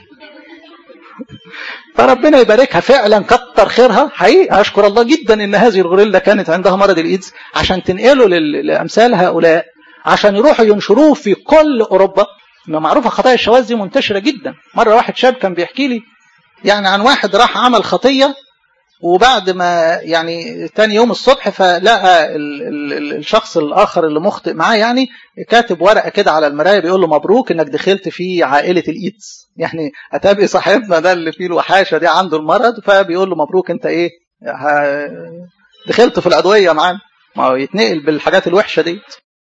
Speaker 1: فربنا يباركها فعلا كتر خيرها حقيقي اشكر الله جدا ان هذه الغوريلا كانت عندها مرض الايدز عشان تنقله لامثال هؤلاء عشان يروحوا ينشروه في كل اوروبا ما معروفه خطايا الشواذ دي منتشره جدا مره واحد شاب كان بيحكي لي يعني عن واحد راح عمل خطيه وبعد ما يعني تاني يوم الصبح فلقى ال ال الشخص الاخر اللي مخطئ معاه يعني كاتب ورقه كده على المرايه بيقول له مبروك انك دخلت في عائله الايدز يعني اتابعي صاحبنا ده اللي فيه الوحاشه دي عنده المرض فبيقول له مبروك انت ايه دخلت في العضويه معانا ما هو يتنقل بالحاجات الوحشه دي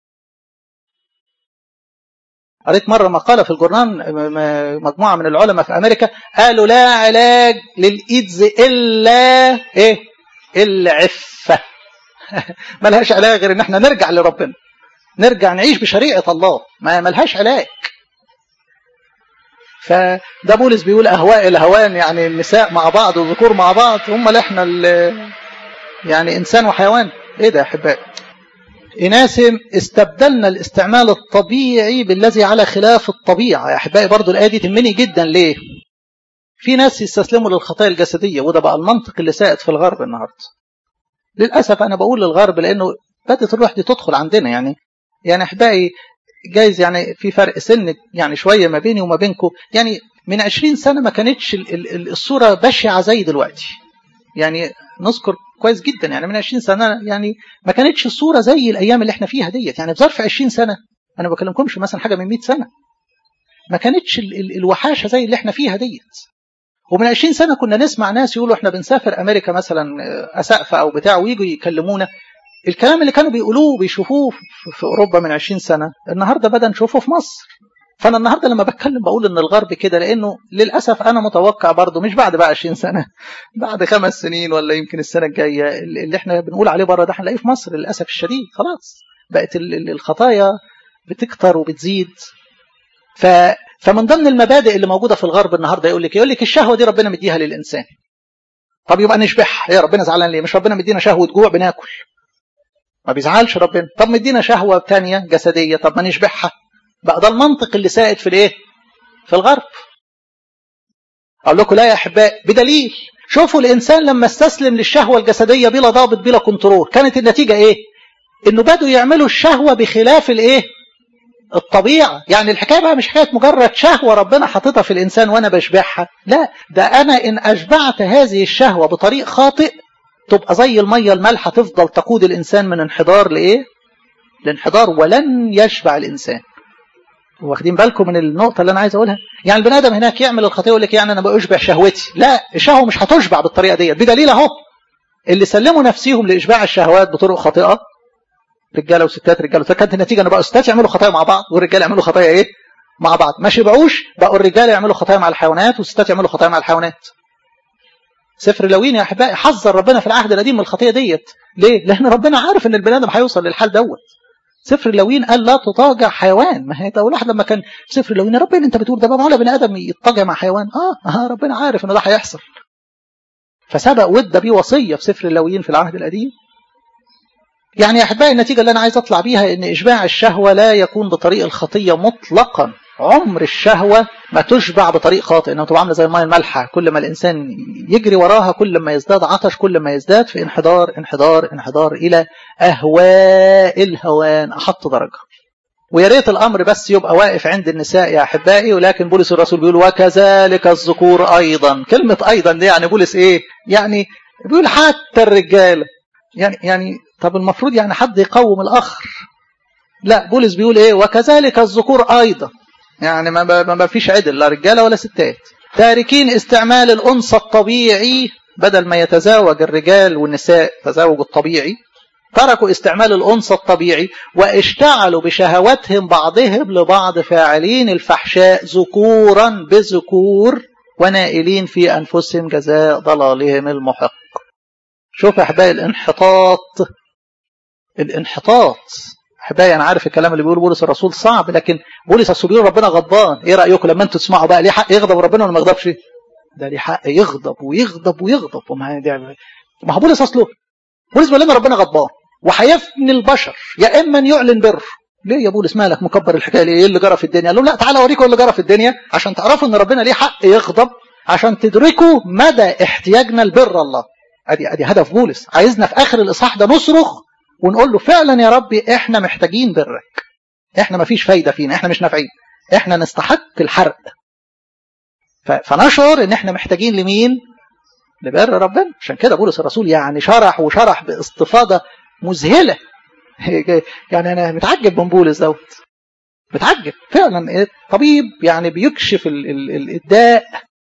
Speaker 1: قريت مرة مقالة في الجورنال مجموعة من العلماء في أمريكا قالوا لا علاج للإيدز إلا إيه؟ إلا عفة ملهاش علاج غير إن إحنا نرجع لربنا نرجع نعيش بشريعة الله ما ملهاش علاج فده بولس بيقول أهواء الهوان يعني النساء مع بعض والذكور مع بعض هم اللي إحنا يعني إنسان وحيوان إيه ده يا أحبائي إناس استبدلنا الاستعمال الطبيعي بالذي على خلاف الطبيعة يا أحبائي برضو الآية دي تهمني جدا ليه في ناس يستسلموا للخطايا الجسدية وده بقى المنطق اللي سائد في الغرب النهاردة للأسف أنا بقول للغرب لأنه بدأت الروح دي تدخل عندنا يعني يعني أحبائي جايز يعني في فرق سن يعني شوية ما بيني وما بينكم يعني من عشرين سنة ما كانتش الصورة بشعة زي دلوقتي يعني نذكر كويس جدا يعني من 20 سنه يعني ما كانتش الصوره زي الايام اللي احنا فيها ديت يعني في ظرف 20 سنه انا ما بكلمكمش مثلا حاجه من 100 سنه ما كانتش ال ال الوحاشه زي اللي احنا فيها ديت ومن 20 سنه كنا نسمع ناس يقولوا احنا بنسافر امريكا مثلا اسقفه او بتاع ويجوا يكلمونا الكلام اللي كانوا بيقولوه وبيشوفوه في اوروبا من 20 سنه النهارده بدا نشوفه في مصر فانا النهارده لما بتكلم بقول ان الغرب كده لانه للاسف انا متوقع برضه مش بعد بقى 20 سنه بعد خمس سنين ولا يمكن السنه الجايه اللي احنا بنقول عليه بره ده هنلاقيه في مصر للاسف الشديد خلاص بقت الخطايا بتكتر وبتزيد ف فمن ضمن المبادئ اللي موجوده في الغرب النهارده يقول لك يقول لك الشهوه دي ربنا مديها للانسان طب يبقى نشبعها يا ربنا زعلان ليه مش ربنا مدينا شهوه جوع بناكل ما بيزعلش ربنا طب مدينا شهوه ثانيه جسديه طب ما نشبعها بقى ده المنطق اللي سائد في الايه في الغرب اقول لكم لا يا احبائي بدليل شوفوا الانسان لما استسلم للشهوه الجسديه بلا ضابط بلا كنترول كانت النتيجه ايه انه بدوا يعملوا الشهوه بخلاف الايه الطبيعه يعني الحكايه بقى مش حكايه مجرد شهوه ربنا حاططها في الانسان وانا بشبعها لا ده انا ان اشبعت هذه الشهوه بطريق خاطئ تبقى زي الميه المالحه تفضل تقود الانسان من انحدار لايه لانحدار ولن يشبع الانسان واخدين بالكم من النقطة اللي أنا عايز أقولها يعني البني آدم هناك يعمل الخطية يقول لك يعني أنا بأشبع شهوتي لا الشهوة مش هتشبع بالطريقة ديت بدليل أهو اللي سلموا نفسيهم لإشباع الشهوات بطرق خاطئة رجالة وستات رجالة وستات كانت النتيجة أن بقى الستات يعملوا خطايا مع بعض والرجالة يعملوا خطايا إيه مع بعض ما شبعوش بقوا الرجالة يعملوا خطايا مع الحيوانات والستات يعملوا خطايا مع الحيوانات سفر لوين يا أحبائي حذر ربنا في العهد القديم من الخطية ديت ليه؟ لأن ربنا عارف أن البني آدم هيوصل للحال دوت سفر اللوين قال لا تطاجع حيوان ما هي ده واحد لما كان في سفر اللوين يا رب انت بتقول ده معقوله بني ادم يتطاجع مع حيوان اه اه ربنا عارف ان ده هيحصل فسبق ود بيه وصيه في سفر اللويين في العهد القديم يعني يا احبائي النتيجه اللي انا عايز اطلع بيها ان اشباع الشهوه لا يكون بطريق الخطيه مطلقا عمر الشهوه ما تشبع بطريق خاطئ انها تبقى عامله زي الماء المالحه كل ما الانسان يجري وراها كل ما يزداد عطش كل ما يزداد في انحدار انحدار انحدار الى اهواء الهوان احط درجه ويا ريت الامر بس يبقى واقف عند النساء يا احبائي ولكن بولس الرسول بيقول وكذلك الذكور ايضا كلمه ايضا دي يعني بولس ايه يعني بيقول حتى الرجاله يعني يعني طب المفروض يعني حد يقوم الاخر لا بولس بيقول ايه وكذلك الذكور ايضا يعني ما ما فيش عدل لا رجاله ولا ستات تاركين استعمال الانثى الطبيعي بدل ما يتزاوج الرجال والنساء تزاوج الطبيعي تركوا استعمال الانثى الطبيعي واشتعلوا بشهواتهم بعضهم لبعض فاعلين الفحشاء ذكورا بذكور ونائلين في انفسهم جزاء ضلالهم المحق شوف يا احبائي الانحطاط الانحطاط احبائي انا عارف الكلام اللي بيقوله بولس الرسول صعب لكن بولس اصل بيقول ربنا غضبان ايه رايكم لما انتوا تسمعوا بقى ليه حق يغضب ربنا ولا ما يغضبش ده ليه حق يغضب ويغضب ويغضب وما ده ما هو بولس اصله بولس بيقول لنا ربنا غضبان وهيفني البشر يا اما يعلن بر ليه يا بولس مالك مكبر الحكايه ليه ايه اللي جرى في الدنيا قال لهم لا تعالى اوريكم اللي جرى في الدنيا عشان تعرفوا ان ربنا ليه حق يغضب عشان تدركوا مدى احتياجنا لبر الله ادي ادي هدف بولس عايزنا في اخر الاصحاح ده نصرخ ونقول له فعلا يا ربي احنا محتاجين برك احنا ما فيش فايده فينا احنا مش نافعين احنا نستحق الحرق فنشعر ان احنا محتاجين لمين لبر ربنا عشان كده بولس الرسول يعني شرح وشرح باستفاضه مذهله يعني انا متعجب من بولس دوت متعجب فعلا طبيب يعني بيكشف ال ال الداء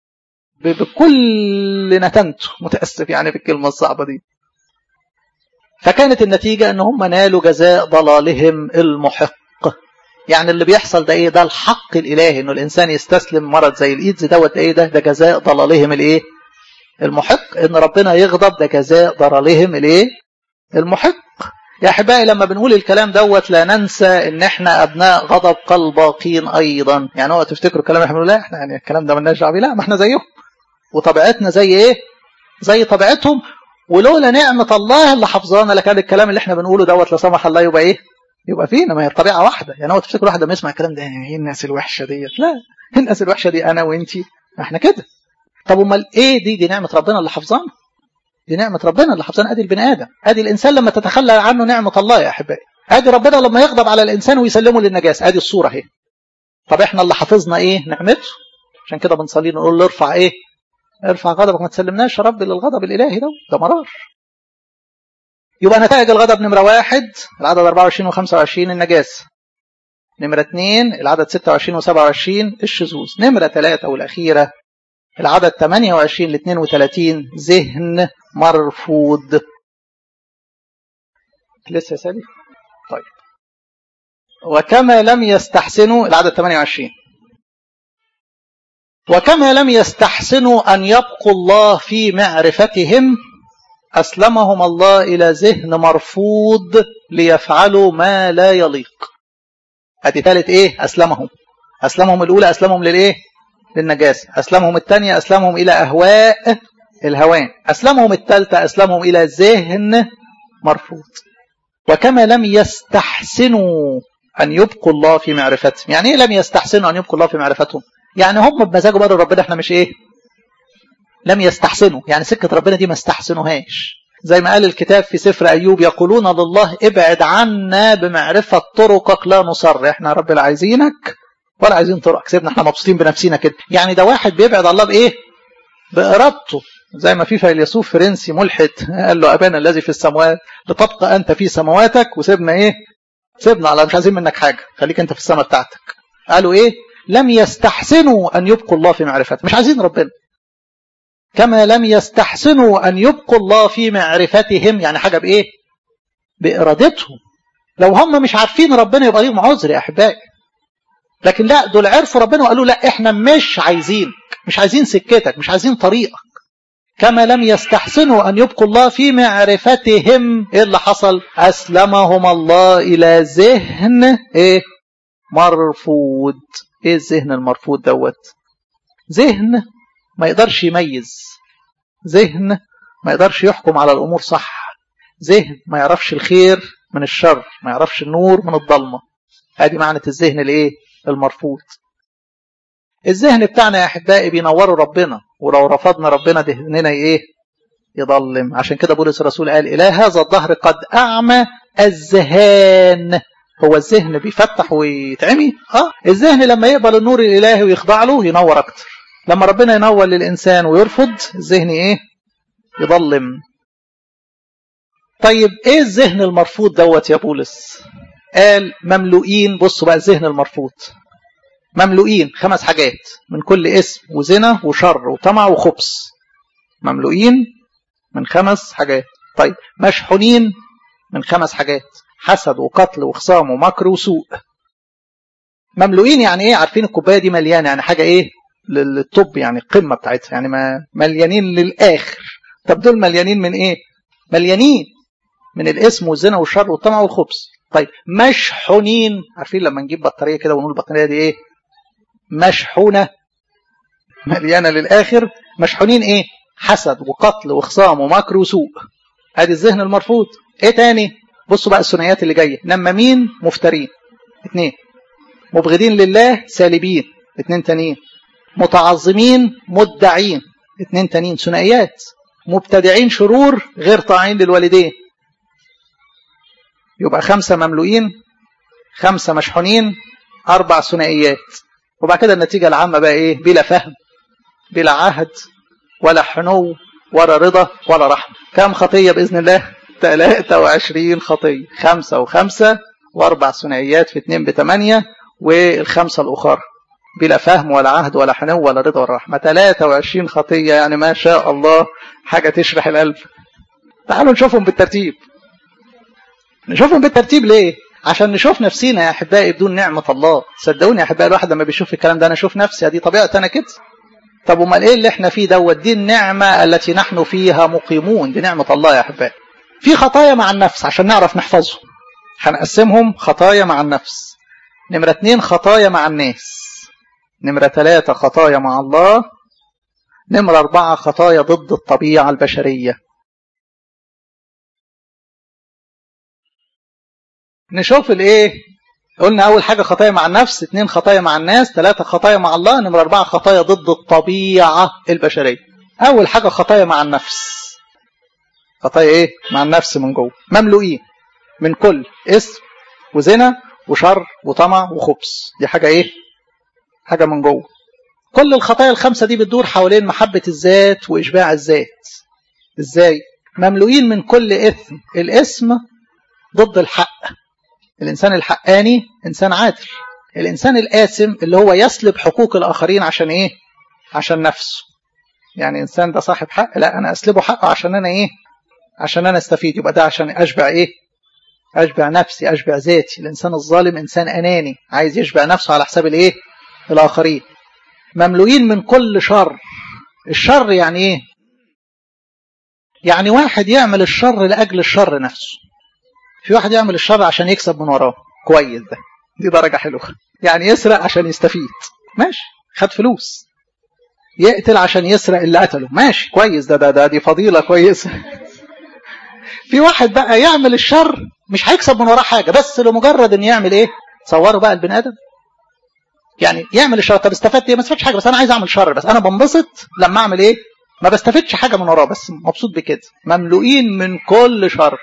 Speaker 1: بكل نتنته متاسف يعني بالكلمه الصعبه دي فكانت النتيجه ان هم نالوا جزاء ضلالهم المحق يعني اللي بيحصل ده ايه ده الحق الالهي انه الانسان يستسلم مرض زي الايدز دوت ايه ده ده جزاء ضلالهم الايه المحق ان ربنا يغضب ده جزاء ضلالهم الايه المحق يا احبائي لما بنقول الكلام دوت لا ننسى ان احنا ابناء غضب كالباقين ايضا يعني هو تفتكروا الكلام احنا لا احنا يعني الكلام ده مالناش دعوه لا ما احنا زيهم وطبيعتنا زي ايه زي طبيعتهم ولولا نعمه الله اللي حافظانا لكان الكلام اللي احنا بنقوله دوت لا سمح الله يبقى ايه يبقى فينا ما هي الطبيعه واحده يعني هو تفتكر واحد لما يسمع الكلام ده ايه الناس الوحشه ديت لا الناس الوحشه دي انا وانتي احنا كده طب امال ايه دي دي نعمه ربنا اللي حافظانا دي نعمه ربنا اللي حافظانا ادي البني ادم ادي الانسان لما تتخلى عنه نعمه الله يا احبائي ادي ربنا لما يغضب على الانسان ويسلمه للنجاسه ادي الصوره اهي طب احنا اللي حافظنا ايه نعمته عشان كده بنصلي نقول له ارفع ايه ارفع غضبك ما تسلمناش يا رب للغضب الالهي ده ده مرار يبقى نتائج الغضب نمرة واحد العدد 24 و 25 النجاسة نمرة اثنين العدد 26 و 27 الشذوذ نمرة ثلاثة والأخيرة العدد 28 ل 32 ذهن مرفوض لسه يا سالي طيب وكما لم يستحسنوا العدد 28 وكما لم يستحسنوا أن يبقوا الله في معرفتهم أسلمهم الله إلى ذهن مرفوض ليفعلوا ما لا يليق أدي ثالث إيه أسلمهم أسلمهم الأولى أسلمهم للإيه للنجاسة أسلمهم الثانية أسلمهم إلى أهواء الهوان أسلمهم الثالثة أسلمهم إلى ذهن مرفوض وكما لم يستحسنوا أن يبقوا الله في معرفتهم يعني إيه لم يستحسنوا أن يبقوا الله في معرفتهم يعني هم بمزاجه بقى ربنا احنا مش ايه لم يستحسنوا يعني سكة ربنا دي ما استحسنوهاش زي ما قال الكتاب في سفر أيوب يقولون لله ابعد عنا بمعرفة طرقك لا نصر احنا يا رب لا عايزينك ولا عايزين طرقك سيبنا احنا مبسوطين بنفسنا كده يعني ده واحد بيبعد الله بايه بإرادته زي ما في فيلسوف فرنسي ملحد قال له أبانا الذي في السماوات لتبقى أنت في سماواتك وسيبنا إيه سيبنا على مش عايزين منك حاجة خليك أنت في السماء بتاعتك قالوا إيه لم يستحسنوا أن يبقوا الله في معرفته مش عايزين ربنا كما لم يستحسنوا أن يبقوا الله في معرفتهم يعني حاجة بإيه بإرادتهم لو هم مش عارفين ربنا يبقى ليهم عذر يا أحبائي لكن لا دول عرفوا ربنا وقالوا لا احنا مش عايزينك مش عايزين سكتك مش عايزين طريقك كما لم يستحسنوا أن يبقوا الله في معرفتهم إيه اللي حصل أسلمهم الله إلى ذهن إيه مرفوض إيه الذهن المرفوض دوت ذهن ما يقدرش يميز ذهن ما يقدرش يحكم على الأمور صح ذهن ما يعرفش الخير من الشر ما يعرفش النور من الضلمة هذه معنى الذهن الايه المرفوض الذهن بتاعنا يا احبائي بينوروا ربنا ولو رفضنا ربنا ذهننا ايه يضلم عشان كده بولس الرسول قال الى هذا الظهر قد اعمى الذهان هو الذهن بيفتح ويتعمي اه الذهن لما يقبل النور الالهي ويخضع له ينور اكتر لما ربنا ينور للانسان ويرفض الذهن ايه يضلم طيب ايه الذهن المرفوض دوت يا بولس قال مملوئين بصوا بقى الذهن المرفوض مملوئين خمس حاجات من كل اسم وزنا وشر وطمع وخبث مملوئين من خمس حاجات طيب مشحونين من خمس حاجات حسد وقتل وخصام ومكر وسوء مملوئين يعني ايه عارفين الكوبايه دي مليانه يعني حاجه ايه للطب يعني القمه بتاعتها يعني ما مليانين للاخر طب دول مليانين من ايه مليانين من الاسم والزنا والشر والطمع والخبث طيب مشحونين عارفين لما نجيب بطاريه كده ونقول البطاريه دي ايه مشحونه مليانه للاخر مشحونين ايه حسد وقتل وخصام ومكر وسوء ادي الذهن المرفوض ايه تاني بصوا بقى الثنائيات اللي جايه نمامين مفترين اتنين مبغضين لله سالبين اتنين تانيين متعظمين مدعين اتنين تانيين ثنائيات مبتدعين شرور غير طاعين للوالدين يبقى خمسة مملوئين خمسة مشحونين أربع ثنائيات وبعد كده النتيجة العامة بقى إيه بلا فهم بلا عهد ولا حنو ولا رضا ولا رحمة كم خطية بإذن الله 23 خطية خمسة وخمسة وأربع ثنائيات في اتنين بثمانية والخمسة الأخرى بلا فهم ولا عهد ولا حنو ولا رضا ولا رحمة 23 خطية يعني ما شاء الله حاجة تشرح القلب تعالوا نشوفهم بالترتيب نشوفهم بالترتيب ليه عشان نشوف نفسينا يا احبائي بدون نعمه الله صدقوني يا احبائي الواحد لما بيشوف الكلام ده انا اشوف نفسي دي طبيعتي انا كده طب امال ايه اللي احنا فيه دوت دي النعمه التي نحن فيها مقيمون دي نعمه الله يا احبائي في خطايا مع النفس عشان نعرف نحفظهم هنقسمهم خطايا مع النفس نمرة اتنين خطايا مع الناس نمرة ثلاثة خطايا مع الله نمرة أربعة خطايا ضد الطبيعة البشرية نشوف الايه قلنا اول حاجة خطايا مع النفس اثنين خطايا مع الناس ثلاثة خطايا مع الله نمرة اربعة خطايا ضد الطبيعة البشرية اول حاجة خطايا مع النفس خطايا ايه مع النفس من جوه مملوئين من كل اسم وزنا وشر وطمع وخبث دي حاجة ايه حاجة من جوه كل الخطايا الخمسة دي بتدور حوالين محبة الذات وإشباع الذات ازاي مملوئين من كل إثم الاسم ضد الحق الإنسان الحقاني إنسان عادل الإنسان الآثم اللي هو يسلب حقوق الآخرين عشان إيه عشان نفسه يعني إنسان ده صاحب حق لا أنا أسلبه حقه عشان أنا إيه عشان أنا استفيد يبقى ده عشان أشبع إيه أشبع نفسي أشبع ذاتي الإنسان الظالم إنسان أناني عايز يشبع نفسه على حساب الإيه الآخرين مملوئين من كل شر الشر يعني إيه يعني واحد يعمل الشر لأجل الشر نفسه في واحد يعمل الشر عشان يكسب من وراه كويس ده دي درجة حلوة يعني يسرق عشان يستفيد ماشي خد فلوس يقتل عشان يسرق اللي قتله ماشي كويس ده ده, ده دي فضيلة كويسة في واحد بقى يعمل الشر مش هيكسب من وراه حاجة بس لمجرد ان يعمل ايه تصوروا بقى البني ادم يعني يعمل الشر طب استفدت ايه ما استفدتش حاجة بس انا عايز اعمل شر بس انا بنبسط لما اعمل ايه ما بستفدش حاجة من وراه بس مبسوط بكده مملوئين من كل شر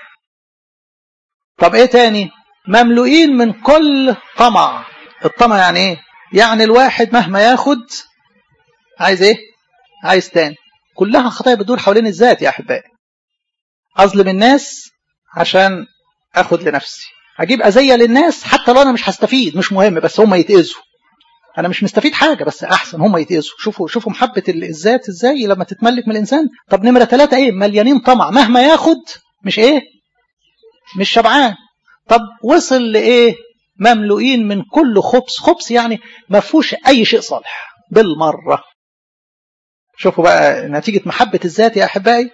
Speaker 1: طب ايه تاني مملوئين من كل طمع الطمع يعني ايه يعني الواحد مهما ياخد عايز ايه عايز تاني كلها خطايا بتدور حوالين الذات يا احبائي اظلم الناس عشان اخد لنفسي اجيب اذيه للناس حتى لو انا مش هستفيد مش مهم بس هم يتاذوا انا مش مستفيد حاجه بس احسن هم يتاذوا شوفوا شوفوا محبه الذات ازاي لما تتملك من الانسان طب نمره ثلاثة ايه مليانين طمع مهما ياخد مش ايه مش شبعان طب وصل لايه مملوئين من كل خبز خبز يعني ما فيهوش اي شيء صالح بالمره شوفوا بقى نتيجه محبه الذات يا احبائي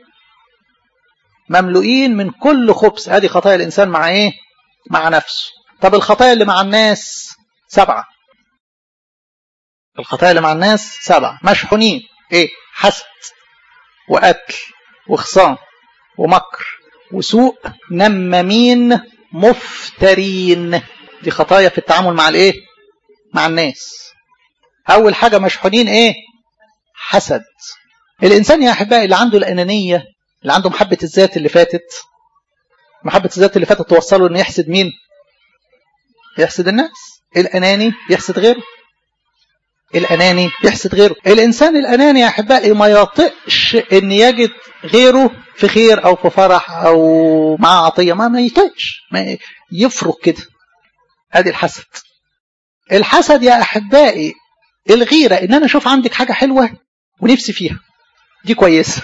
Speaker 1: مملوئين من كل خبز ادي خطايا الانسان مع ايه مع نفسه طب الخطايا اللي مع الناس سبعه الخطايا اللي مع الناس سبعه مشحونين ايه حسد وقتل وخصام ومكر وسوء نمامين مفترين دي خطايا في التعامل مع الايه مع الناس اول حاجه مشحونين ايه حسد الانسان يا احبائي اللي عنده الانانيه اللي عنده محبه الذات اللي فاتت محبه الذات اللي فاتت توصله انه يحسد مين يحسد الناس الاناني يحسد غيره الاناني يحسد غيره الانسان الاناني يا احبائي ما يطقش ان يجد غيره في خير او في فرح او معاه عطيه ما ما يطقش ما يفرق كده ادي الحسد الحسد يا احبائي الغيره ان انا اشوف عندك حاجه حلوه ونفسي فيها دي كويسه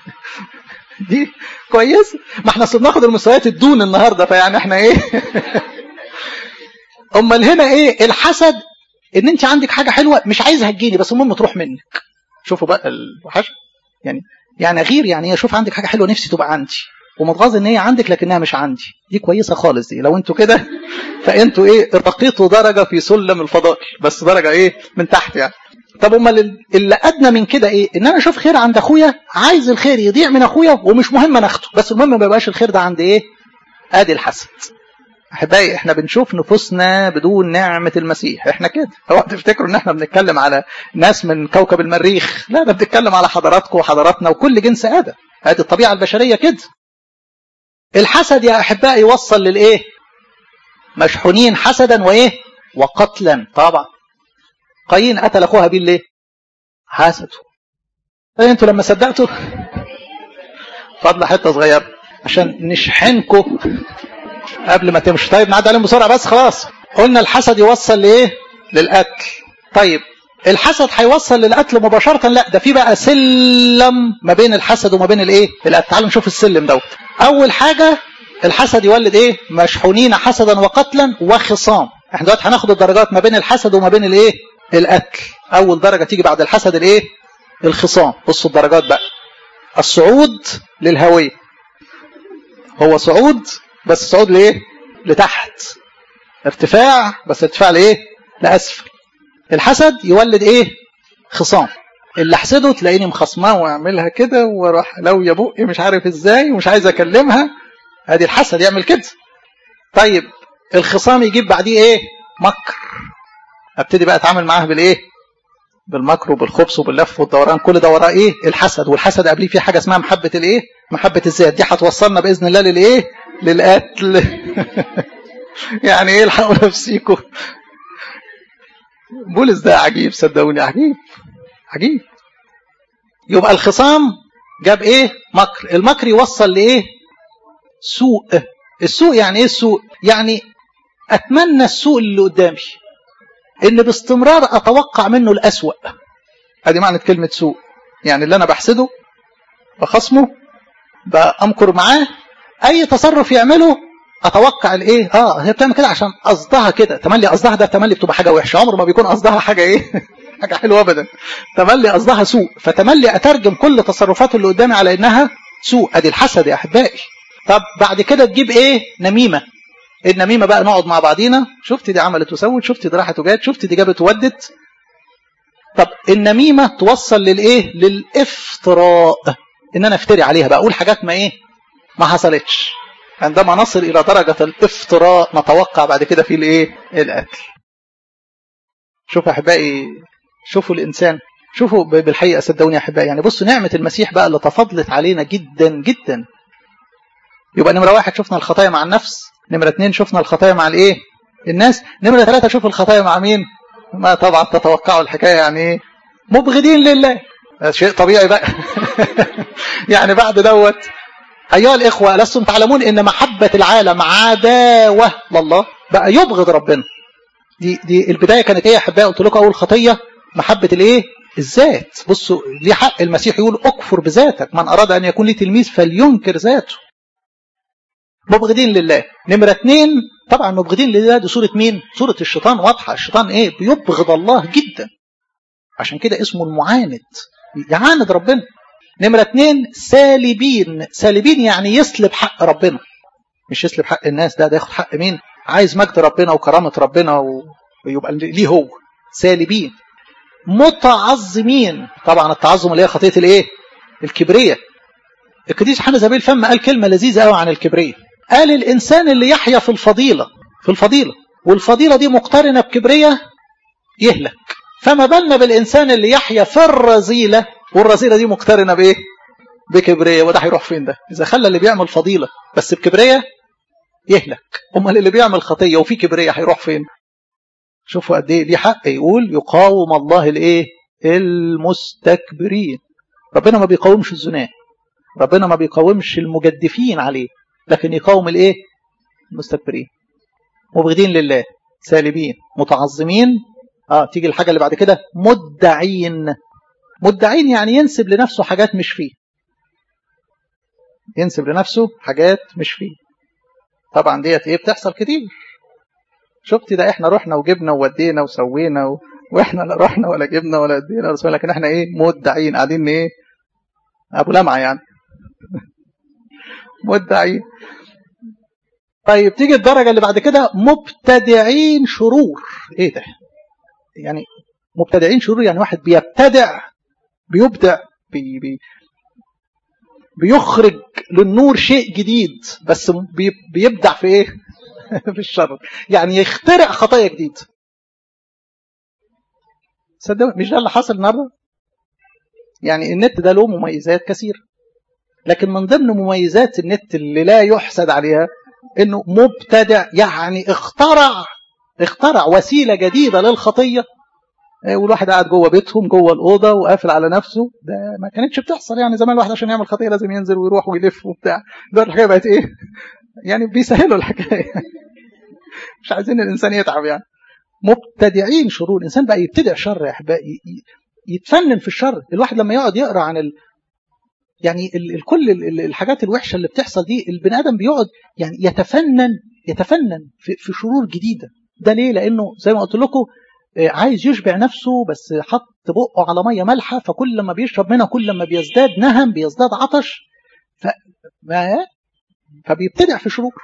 Speaker 1: دي كويسه ما احنا اصل بناخد المستويات الدون النهارده فيعني احنا ايه امال هنا ايه الحسد ان انت عندك حاجه حلوه مش عايزها تجيني بس المهم تروح منك شوفوا بقى الوحشه يعني يعني غير يعني اشوف عندك حاجه حلوه نفسي تبقى عندي ومتغاظ ان هي عندك لكنها مش عندي دي كويسه خالص دي لو انتوا كده فانتوا ايه ارتقيتوا درجه في سلم الفضائل بس درجه ايه من تحت يعني طب امال اللي ادنى من كده ايه ان انا اشوف خير عند اخويا عايز الخير يضيع من اخويا ومش مهم انا اخده بس المهم ما يبقاش الخير ده عند ايه ادي الحسد احبائي احنا بنشوف نفوسنا بدون نعمه المسيح احنا كده اوعى تفتكروا ان احنا بنتكلم على ناس من كوكب المريخ لا ده بنتكلم على حضاراتكم وحضاراتنا وكل جنس ادم هذه الطبيعه البشريه كده الحسد يا احبائي يوصل للايه مشحونين حسدا وايه وقتلا طبعا قايين قتل اخوها هابيل ليه حسده انتوا لما صدقتوا فضل حته صغيره عشان نشحنكم قبل ما تمشوا طيب نعدي عليهم بسرعه بس خلاص قلنا الحسد يوصل لايه للقتل طيب الحسد هيوصل للقتل مباشره لا ده في بقى سلم ما بين الحسد وما بين الايه القتل تعالوا نشوف السلم دوت اول حاجه الحسد يولد ايه مشحونين حسدا وقتلا وخصام احنا دلوقتي هناخد الدرجات ما بين الحسد وما بين الايه القتل اول درجه تيجي بعد الحسد الايه الخصام بصوا الدرجات بقى الصعود للهويه هو صعود بس صعود لايه لتحت ارتفاع بس ارتفاع لايه لاسفل الحسد يولد ايه خصام اللي احسده تلاقيني مخصماه واعملها كده واروح لو يا بقي مش عارف ازاي ومش عايز اكلمها ادي الحسد يعمل كده طيب الخصام يجيب بعديه ايه مكر ابتدي بقى اتعامل معاه بالايه بالمكر وبالخبث وباللف والدوران كل ده وراه ايه الحسد والحسد قبليه في حاجه اسمها محبه الايه محبه الذات دي هتوصلنا باذن الله للايه للقتل يعني ايه الحقوا نفسيكم بولس ده عجيب صدقوني عجيب عجيب يبقى الخصام جاب ايه مكر المكر يوصل لايه سوء السوء يعني ايه السوء يعني اتمنى السوء اللي قدامي ان باستمرار اتوقع منه الاسوأ ادي معنى كلمة سوء يعني اللي انا بحسده بخصمه بامكر معاه اي تصرف يعمله اتوقع الايه اه هي بتعمل كده عشان قصدها كده تملي قصدها ده تملي بتبقى حاجه وحشه عمره ما بيكون قصدها حاجه ايه حاجه حلوه ابدا تملي قصدها سوء فتملي اترجم كل تصرفاته اللي قدامي على انها سوء ادي الحسد يا احبائي طب بعد كده تجيب ايه نميمه النميمه بقى نقعد مع بعضينا شفت دي عملت وسوت شفت دي راحت وجات شفت دي جابت وودت طب النميمه توصل للايه للافتراء ان انا افتري عليها بقى اقول حاجات ما ايه ما حصلتش عندما نصل الى درجه الافتراء نتوقع بعد كده في الايه القتل شوفوا احبائي شوفوا الانسان شوفوا بالحقيقه صدقوني يا احبائي يعني بصوا نعمه المسيح بقى اللي تفضلت علينا جدا جدا يبقى نمره واحد شفنا الخطايا مع النفس نمره اثنين شفنا الخطايا مع الايه الناس نمره ثلاثه شوف الخطايا مع مين ما طبعا تتوقعوا الحكايه يعني ايه مبغضين لله شيء طبيعي بقى يعني بعد دوت أيها الإخوة لستم تعلمون إن محبة العالم عداوة لله بقى يبغض ربنا دي دي البداية كانت إيه يا أحبائي قلت لكم أول خطية محبة الإيه الذات بصوا ليه حق المسيح يقول أكفر بذاتك من أراد أن يكون لي تلميذ فلينكر ذاته مبغضين لله نمرة اثنين طبعا مبغضين لله دي صورة مين صورة الشيطان واضحة الشيطان إيه بيبغض الله جدا عشان كده اسمه المعاند يعاند ربنا نمرة اتنين سالبين سالبين يعني يسلب حق ربنا مش يسلب حق الناس ده ده ياخد حق مين عايز مجد ربنا وكرامة ربنا ويبقى ليه هو سالبين متعظمين طبعا التعظم اللي هي خطية الايه الكبرية القديس حنا زبيل فم قال كلمة لذيذة قوي عن الكبرية قال الإنسان اللي يحيا في الفضيلة في الفضيلة والفضيلة دي مقترنة بكبرية يهلك فما بالنا بالإنسان اللي يحيا في الرذيلة والرذيلة دي مقترنة بإيه؟ بكبرية وده هيروح فين ده؟ إذا خلى اللي بيعمل فضيلة بس بكبرية يهلك أمال اللي بيعمل خطية وفي كبرية هيروح فين؟ شوفوا قد إيه ليه حق يقول يقاوم الله الإيه؟ المستكبرين ربنا ما بيقاومش الزنا ربنا ما بيقاومش المجدفين عليه لكن يقاوم الإيه؟ المستكبرين مبغضين لله سالبين متعظمين اه تيجي الحاجة اللي بعد كده مدعين مدعين يعني ينسب لنفسه حاجات مش فيه ينسب لنفسه حاجات مش فيه طبعا ديت ايه بتحصل كتير شفت ده احنا رحنا وجبنا وودينا وسوينا و... واحنا لا رحنا ولا جبنا ولا ادينا ولا سوينا لكن احنا ايه مدعين قاعدين ايه ابو لمعه يعني مدعين طيب تيجي الدرجه اللي بعد كده مبتدعين شرور ايه ده يعني مبتدعين شرور يعني واحد بيبتدع بيبدع بي بي بيخرج للنور شيء جديد بس بي بيبدع في ايه في الشر يعني يخترع خطايا جديده صدق مش ده اللي حصل النهارده يعني النت ده له مميزات كثيره لكن من ضمن مميزات النت اللي لا يحسد عليها انه مبتدع يعني اخترع اخترع وسيله جديده للخطيه والواحد قاعد جوه بيتهم جوه الاوضه وقافل على نفسه ده ما كانتش بتحصل يعني زمان الواحد عشان يعمل خطيه لازم ينزل ويروح ويلف وبتاع دلوقتي الحكايه بقت ايه؟ يعني بيسهلوا الحكايه مش عايزين الانسان يتعب يعني مبتدعين شرور الانسان بقى يبتدع شر يا احبائي يتفنن في الشر الواحد لما يقعد يقرا عن ال... يعني ال... ال... كل ال... الحاجات الوحشه اللي بتحصل دي البني ادم بيقعد يعني يتفنن يتفنن في, في شرور جديده ده ليه؟ لانه زي ما قلت لكم عايز يشبع نفسه بس حط بقه على ميه مالحه فكل ما بيشرب منها كل ما بيزداد نهم بيزداد عطش ف... ما فبيبتدع في شرور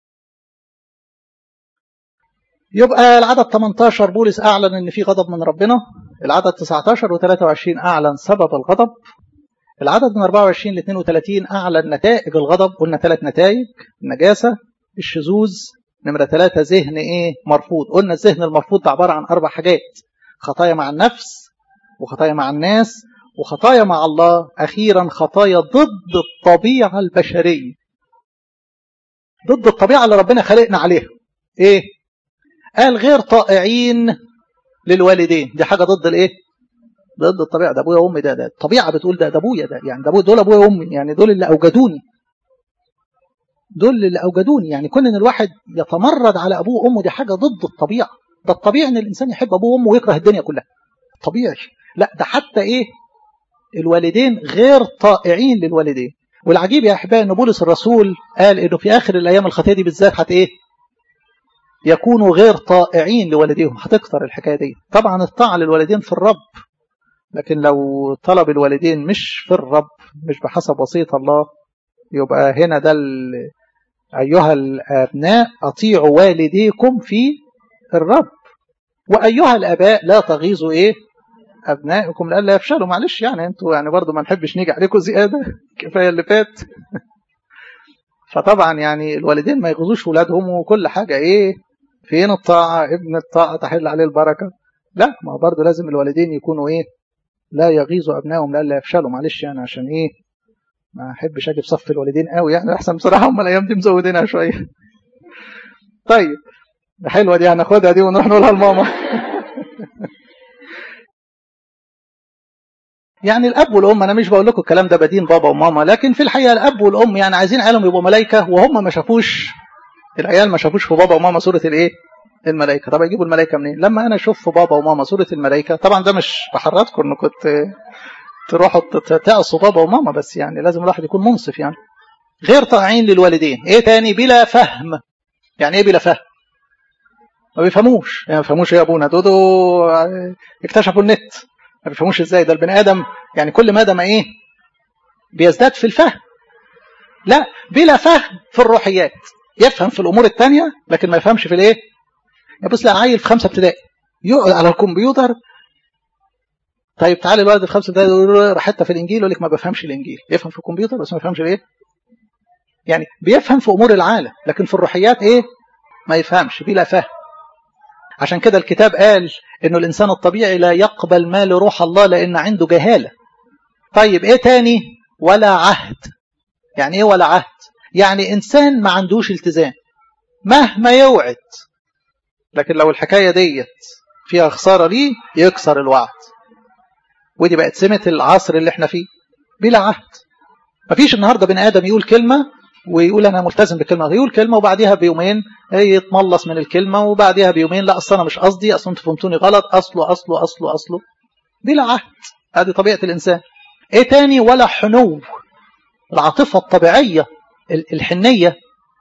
Speaker 1: يبقى العدد 18 بولس اعلن ان في غضب من ربنا العدد 19 و23 اعلن سبب الغضب العدد من 24 ل 32 اعلن نتائج الغضب قلنا ثلاث نتائج النجاسه الشذوذ نمرة ثلاثة ذهن إيه مرفوض قلنا الذهن المرفوض ده عبارة عن أربع حاجات خطايا مع النفس وخطايا مع الناس وخطايا مع الله أخيرا خطايا ضد الطبيعة البشرية ضد الطبيعة اللي ربنا خلقنا عليها إيه قال غير طائعين للوالدين دي حاجة ضد الإيه ضد الطبيعة ده أبويا وأمي ده ده الطبيعة بتقول ده ده أبويا ده يعني ده أبويا دول أبويا وأمي يعني دول اللي أوجدوني دول اللي اوجدوني يعني كون ان الواحد يتمرد على ابوه وامه دي حاجه ضد الطبيعه ده الطبيعي ان الانسان يحب ابوه وامه ويكره الدنيا كلها طبيعي لا ده حتى ايه الوالدين غير طائعين للوالدين والعجيب يا احبائي ان بولس الرسول قال انه في اخر الايام الخطيه دي بالذات هت ايه يكونوا غير طائعين لوالديهم هتكثر الحكايه دي طبعا الطاعه للوالدين في الرب لكن لو طلب الوالدين مش في الرب مش بحسب وصيه الله يبقى هنا ده أيها الأبناء أطيعوا والديكم في الرب وأيها الآباء لا تغيظوا إيه أبنائكم لألا يفشلوا معلش يعني أنتوا يعني برضو ما نحبش نيجي عليكم زيادة كفاية اللي فات فطبعا يعني الوالدين ما يغيظوش ولادهم وكل حاجة إيه فين الطاعة ابن الطاعة تحل عليه البركة لا ما برضو لازم الوالدين يكونوا إيه لا يغيظوا أبنائهم لألا يفشلوا معلش يعني عشان إيه ما احبش اجي في صف الوالدين قوي يعني احسن بصراحه هم الايام دي مزودينها شويه طيب حلوه دي هناخدها دي ونروح نقولها لماما يعني الاب والام انا مش بقول لكم الكلام ده بدين بابا وماما لكن في الحقيقه الاب والام يعني عايزين عيالهم يبقوا ملائكه وهم ما شافوش العيال ما شافوش في بابا وماما صوره الايه الملائكه طب يجيبوا الملائكه منين لما انا اشوف في بابا وماما صوره الملائكه طبعا ده مش بحرضكم ان كنت تروحوا تعصوا بابا وماما بس يعني لازم الواحد يكون منصف يعني غير طاعين للوالدين ايه تاني بلا فهم يعني ايه بلا فهم ما بيفهموش يعني ما بيفهموش يا ابونا دودو اكتشفوا النت ما بيفهموش ازاي ده البني ادم يعني كل ما دام ايه بيزداد في الفهم لا بلا فهم في الروحيات يفهم في الامور التانية لكن ما يفهمش في الايه يبص لا عيل في خمسه ابتدائي يقعد على الكمبيوتر طيب تعالى الولد الخمسه ده يقول حتى في الانجيل يقول لك ما بفهمش الانجيل يفهم في الكمبيوتر بس ما يفهمش الايه يعني بيفهم في امور العالم لكن في الروحيات ايه ما يفهمش بلا فهم عشان كده الكتاب قال انه الانسان الطبيعي لا يقبل ما لروح الله لان عنده جهاله طيب ايه تاني ولا عهد يعني ايه ولا عهد يعني انسان ما عندوش التزام مهما يوعد لكن لو الحكايه ديت فيها خساره ليه يكسر الوعد ودي بقت سمة العصر اللي احنا فيه بلا عهد مفيش النهارده بني ادم يقول كلمه ويقول انا ملتزم بالكلمه يقول كلمه وبعديها بيومين يتملص من الكلمه وبعديها بيومين لا اصل انا مش قصدي اصل انتوا فهمتوني غلط اصله اصله اصله اصله بلا عهد هذه طبيعه الانسان ايه تاني ولا حنو العاطفه الطبيعيه الحنيه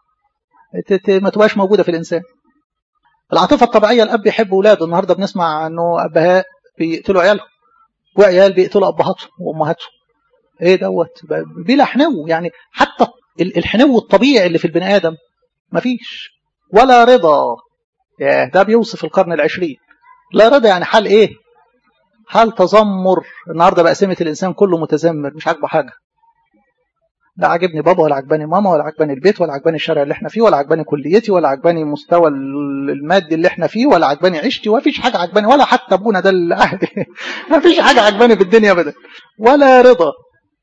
Speaker 1: ما تبقاش موجوده في الانسان العاطفه الطبيعيه الاب يحب اولاده النهارده بنسمع انه ابهات بيقتلوا عيالهم وعيال بيقتلوا ابهاتهم وامهاتهم ايه دوت بلا حنو يعني حتى الحنو الطبيعي اللي في البني ادم مفيش ولا رضا ياه ده بيوصف القرن العشرين لا رضا يعني حال ايه حال تذمر النهارده بقى سمه الانسان كله متذمر مش عاجبه حاجه لا عاجبني بابا ولا عجباني ماما ولا عجباني البيت ولا عجباني الشارع اللي احنا فيه ولا عجباني كليتي ولا عجباني المستوى المادي اللي احنا فيه ولا عجباني عيشتي ولا فيش حاجه عجباني ولا حتى ابونا ده الاهلي ما فيش حاجه عجباني في الدنيا ابدا ولا رضا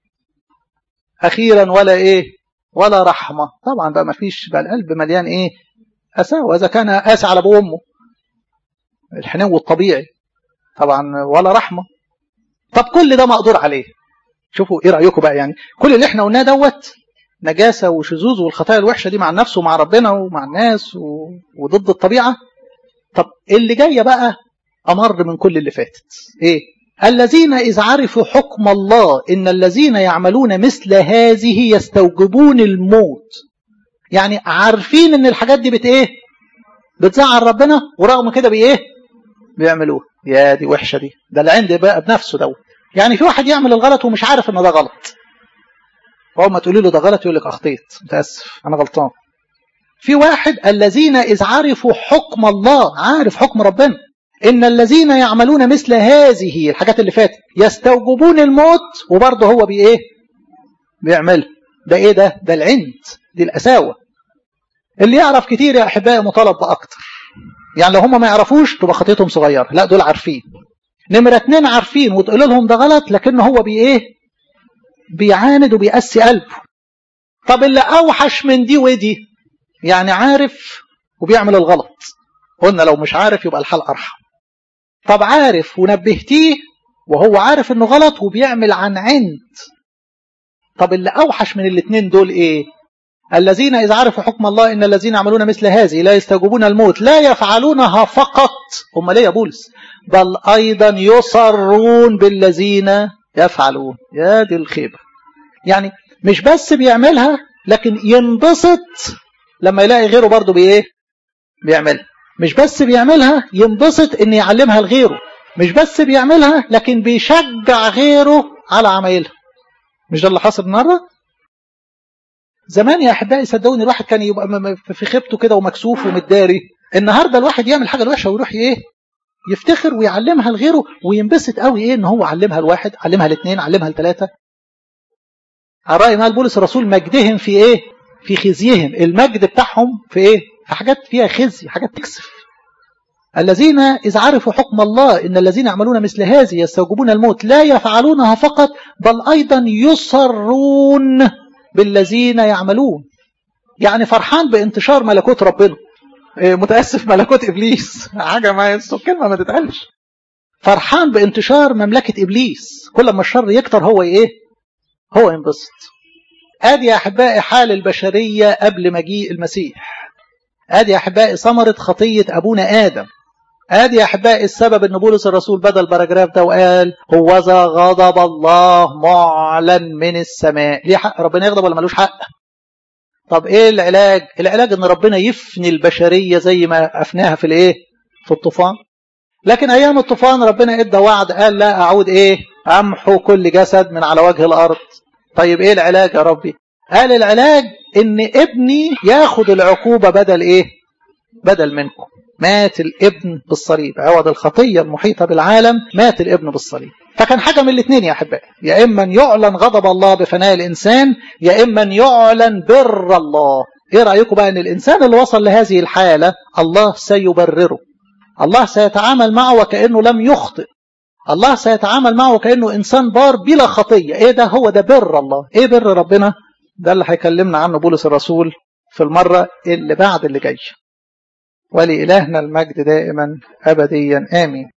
Speaker 1: اخيرا ولا ايه ولا رحمه طبعا بقى ما فيش بقى القلب مليان ايه اسى واذا كان قاسي على ابوه وامه الحنو الطبيعي طبعا ولا رحمه طب كل ده مقدور عليه شوفوا ايه رايكم بقى يعني كل اللي احنا قلناه دوت نجاسه وشذوذ والخطايا الوحشه دي مع النفس ومع ربنا ومع الناس و... وضد الطبيعه طب اللي جايه بقى امر من كل اللي فاتت ايه الذين اذ عرفوا حكم الله ان الذين يعملون مثل هذه يستوجبون الموت يعني عارفين ان الحاجات دي بت ايه بتزعل ربنا ورغم كده بايه بيعملوها يا دي وحشه دي ده العند بقى بنفسه دوت يعني في واحد يعمل الغلط ومش عارف ان ده غلط اول ما تقولي له ده غلط يقول لك اخطيت متاسف انا غلطان في واحد الذين اذ عرفوا حكم الله عارف حكم ربنا ان الذين يعملون مثل هذه الحاجات اللي فاتت يستوجبون الموت وبرضه هو بي ايه بيعمل ده ايه ده ده العند دي القساوه اللي يعرف كتير يا احبائي مطالب باكتر يعني لو هم ما يعرفوش تبقى خطيتهم صغيره لا دول عارفين نمرة اتنين عارفين وتقول لهم ده غلط لكن هو بي ايه بيعاند وبيقسي قلبه طب اللي اوحش من دي ودي يعني عارف وبيعمل الغلط قلنا لو مش عارف يبقى الحال ارحم طب عارف ونبهتيه وهو عارف انه غلط وبيعمل عن عند طب اللي اوحش من الاثنين دول ايه الذين اذا عرفوا حكم الله ان الذين يعملون مثل هذه لا يستوجبون الموت لا يفعلونها فقط هم ليه يا بولس بل ايضا يصرون بالذين يفعلون يا دي الخيبه يعني مش بس بيعملها لكن ينبسط لما يلاقي غيره برضه بايه بيعملها مش بس بيعملها ينبسط ان يعلمها لغيره مش بس بيعملها لكن بيشجع غيره على عمايلها مش ده اللي حصل النهارده زمان يا احبائي صدقوني الواحد كان يبقى في خيبته كده ومكسوف ومتداري النهارده الواحد يعمل حاجه وحشه ويروح ايه يفتخر ويعلمها لغيره وينبسط قوي ايه ان هو علمها لواحد علمها لاثنين علمها لثلاثه على راي مال بولس الرسول مجدهم في ايه في خزيهم المجد بتاعهم في ايه في حاجات فيها خزي حاجات تكسف الذين إذا عرفوا حكم الله إن الذين يعملون مثل هذه يستوجبون الموت لا يفعلونها فقط بل أيضا يصرون بالذين يعملون يعني فرحان بانتشار ملكوت ربنا متأسف ملكوت إبليس حاجة ما كلمة ما تتقالش فرحان بانتشار مملكة إبليس كل ما الشر يكتر هو إيه هو ينبسط ادي يا احبائي حال البشريه قبل مجيء المسيح ادي يا احبائي ثمره خطيه ابونا ادم ادي يا احبائي السبب ان بولس الرسول بدا الباراجراف ده وقال هوذا غضب الله معلن من السماء ليه حق ربنا يغضب ولا ملوش حق طب ايه العلاج العلاج ان ربنا يفني البشريه زي ما افناها في الايه في الطوفان لكن ايام الطوفان ربنا ادى وعد قال لا اعود ايه امحو كل جسد من على وجه الارض طيب ايه العلاج يا ربي قال العلاج ان ابني ياخد العقوبة بدل ايه بدل منكم مات الابن بالصليب عوض الخطية المحيطة بالعالم مات الابن بالصليب فكان حاجة من الاثنين يا أحبائي يا إما يعلن غضب الله بفناء الإنسان يا إما يعلن بر الله إيه رأيكم بقى أن الإنسان اللي وصل لهذه الحالة الله سيبرره الله سيتعامل معه وكأنه لم يخطئ الله سيتعامل معه كأنه إنسان بار بلا خطية إيه ده هو ده بر الله إيه بر ربنا ده اللي هيكلمنا عنه بولس الرسول في المرة اللي بعد اللي جاي ولإلهنا المجد دائما أبديا آمين